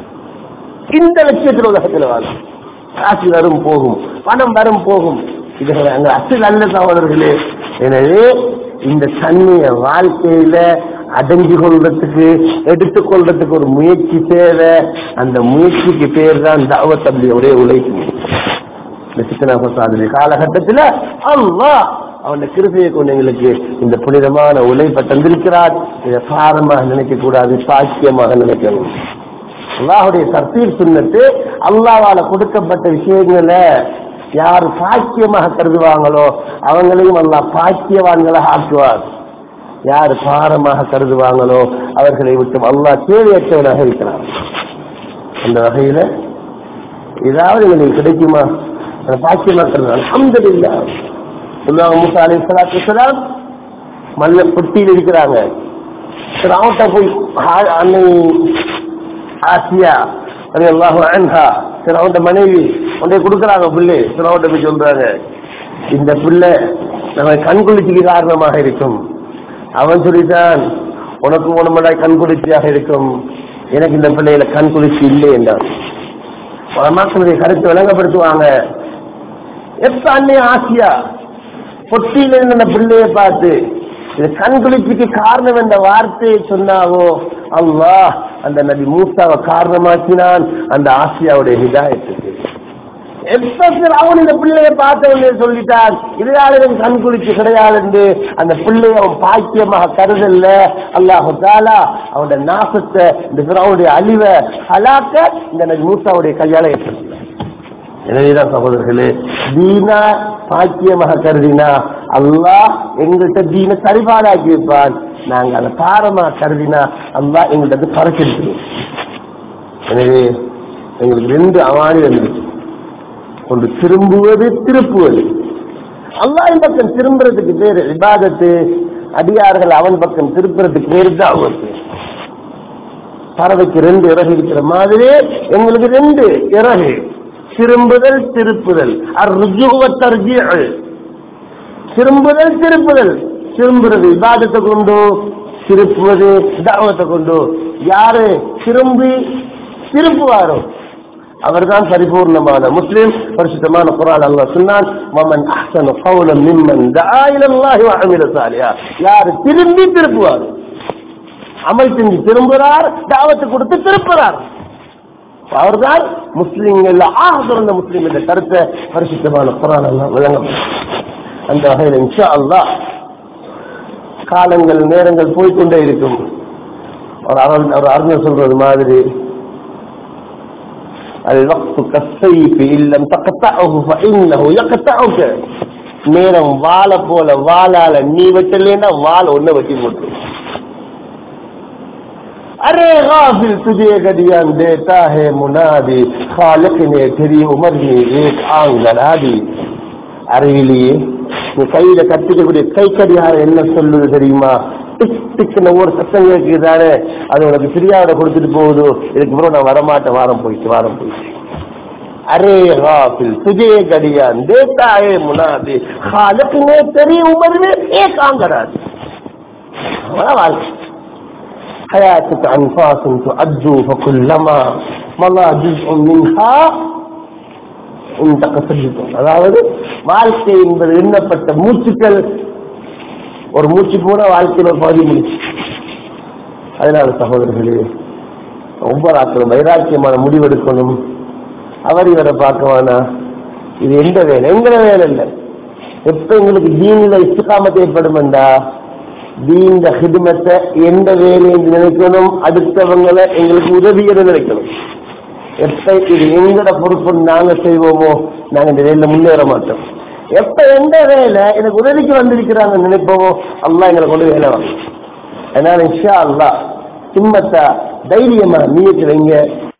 இந்த லட்சியத்தில் உலகத்தில் வாழும் காசு வரும் போகும் பணம் வரும் போகும் இதுகளை அங்க அசல் அல்ல சகோதரர்களே எனவே இந்த தண்ணிய வாழ்க்கையில அடைஞ்சு கொள்றதுக்கு எடுத்துக்கொள்றதுக்கு ஒரு முயற்சி தேவை அந்த முயற்சிக்கு பேர் தான் தாவத் அப்படி ஒரே உழைப்பு இந்த சித்தனா பிரசாத காலகட்டத்தில் அல்லாஹ் அவன் கிருபையை கொண்டு எங்களுக்கு இந்த புனிதமான உழைப்பை தந்திருக்கிறார் இதை பாரமாக நினைக்க கூடாது சாக்கியமாக நினைக்கணும் அல்லாஹுடைய தர்த்தீர் சுண்ணத்து அல்லாவால கொடுக்கப்பட்ட விஷயங்களை யார் பாக்கியமாக கருதுவாங்களோ அவங்களையும் அல்லாஹ் பாக்கியவான்களாக ஆக்குவார் யார் பாரமாக கருதுவாங்களோ அவர்களை விட்டு அல்லாஹ் தேவையற்றவனாக இருக்கிறார் அந்த வகையில ஏதாவது எங்களுக்கு கிடைக்குமா அந்த பாக்கியமா கருது அலமதுல்லா சொல்லுவாங்க மூசா அலி சலாத்து சலாம் மல்ல பொட்டியில் இருக்கிறாங்க சரி அவன்கிட்ட போய் ஹா- அன்னை ஆசியா அது அல்லாஹு அன்ஹா சரி அவன்கிட்ட மனைவி உன்னை கொடுக்குறாங்க பிள்ளை சரி அவன்கிட்ட போய் சொல்றாங்க இந்த பிள்ளை நம்ம கண்குளிர்ச்சிக்கு காரணமாக இருக்கும் அவன் சொல்லிட்டான் உனக்கு உணமடாய் கண்குளிர்ச்சியாக இருக்கும் எனக்கு இந்த பிள்ளையில கண்குளிர்ச்சி இல்லை என்றான் பல மக்களுடைய கருத்தை விளங்கப்படுத்துவாங்க எப்ப அன்னை ஆசியா பொட்டியில இருந்த அந்த பிள்ளையை பார்த்து இது கண்குளிப்புக்கு காரணம் என்ற வார்த்தையை சொன்னாவோ அல்லாஹ் அந்த நபி மூசாவை காரணமாக்கினான் அந்த ஆசியாவுடைய ஹிதாயத்துக்கு எப்ப அவன் இந்த பிள்ளையை பார்த்த உடனே சொல்லிட்டான் இதுகாலம் கண் குளிச்சு கிடையாது என்று அந்த பிள்ளையை அவன் பாக்கியமாக கருதல்ல அல்லாஹு தாலா அவனுடைய நாசத்தை இந்த பிறவுடைய அழிவை ஹலாக்க இந்த நபி மூசாவுடைய கையால ஏற்படுத்தினான் எனவேதான் சகோதரர்களே தீனா பாக்கியமாக கருதினா அல்லாஹ் எங்கள்கிட்ட தீன சரிபாடாக்கி வைப்பான் நாங்க அதை பாரமா கருதினா அல்லாஹ் எங்கள்கிட்ட பறக்கெடுத்துருவோம் எனவே எங்களுக்கு ரெண்டு அவாணி வந்துருச்சு ஒன்று திரும்புவது திருப்புவது அல்லாஹின் பக்கம் திரும்புறதுக்கு பேரு இபாதத்து அடியார்கள் அவன் பக்கம் திருப்புறதுக்கு பேரு தாவத்து பறவைக்கு ரெண்டு இறகு இருக்கிற மாதிரி எங்களுக்கு ரெண்டு இறகு திரும்புதல் திருப்புதல் அர்ஜுவத்தர்ஜிகள் திரும்புதல் திருப்புதல் திரும்புறது இபாதத்தை கொண்டு திருப்புவது தாவத்தை கொண்டு யாரு திரும்பி திருப்புவாரோ அவர்தான் பரிபூர்ணமான முஸ்லிம் பரிசுத்தமான குரான் அல்லாஹ் சொன்னான் மமன் அஹ்சனு கௌலம் மிம்மன் தஆ இலல்லாஹி வ அமில சாலிஹா யார் திரும்பி திருப்புவார் அமல் செஞ்சு திரும்புறார் தாவத்து கொடுத்து திருப்புறார் அவர்தான் முஸ்லிம்கள் ஆக சிறந்த முஸ்லிம் என்ற கருத்தை பரிசுத்தமான குரான் அல்லாஹ் விளங்கப்படும் அந்த வகையில் இன்ஷா அல்லாஹ் காலங்கள் நேரங்கள் போய்க்கொண்டே இருக்கும் ஒரு அரண் ஒரு அறிஞர் சொல்றது மாதிரி الوقت كالسيف إن لم تقطعه فإنه يقطعك நேரம் வாழ போல வாழால நீ வெட்டலேன்னா வாழ ஒன்ன வெட்டி போட்டு अरे गाफिल तुझे गडियान देता है मुनादी खालिक ने तेरी उम्र में एक आंग लड़ा दी அறிவிலேயே நீ கையில கத்திக்கக்கூடிய கை கடிகாரம் என்ன சொல்லுது தெரியுமா டிக் டிக்னு ஒரு சத்தம் கேட்குதானே அது உனக்கு ஃப்ரீயாவோட கொடுத்துட்டு போகுது இதுக்கு அப்புறம் நான் வரமாட்டேன் வாரம் போயிட்டு வாரம் போயிட்டு अरे गाफिल तुझे गडियान देता है मुनादी खालिक ने तेरी उम्र में एक आंग लड़ा दी हमारा வாழ்க்கை حياتك أنفاس تعد فكلما مضى جزء منها இந்த கசடிக்கும் அதாவது வாழ்க்கை என்பது எண்ணப்பட்ட மூச்சுக்கள் ஒரு மூச்சு போன வாழ்க்கையில் ஒரு பகுதி முடிச்சு அதனால சகோதரர்களே ஒவ்வொரு ஆக்களும் வைராக்கியமான முடிவெடுக்கணும் அவர் இவரை பார்க்க வேணாம் இது எந்த வேலை எங்கட வேலை இல்லை எப்ப எங்களுக்கு தீனில இஸ்திகாமத்தை ஏற்படும் என்றா தீந்த ஹிதுமத்தை எந்த வேலை என்று நினைக்கணும் அடுத்தவங்களை எங்களுக்கு உதவியை நினைக்கணும் எப்ப இது எங்கட பொறுப்பு நாங்க செய்வோமோ நாங்க இந்த வேலையில முன்னேற மாட்டோம் எப்ப எந்த வேலை எனக்கு உதவிக்கு வந்திருக்கிறாங்க நினைப்போமோ அல்லாஹ் எங்களை கொண்டு வேலை வாங்க அதனால இன்ஷா அல்லாஹ் சிம்மத்தா தைரியமா நீயத்து வைங்க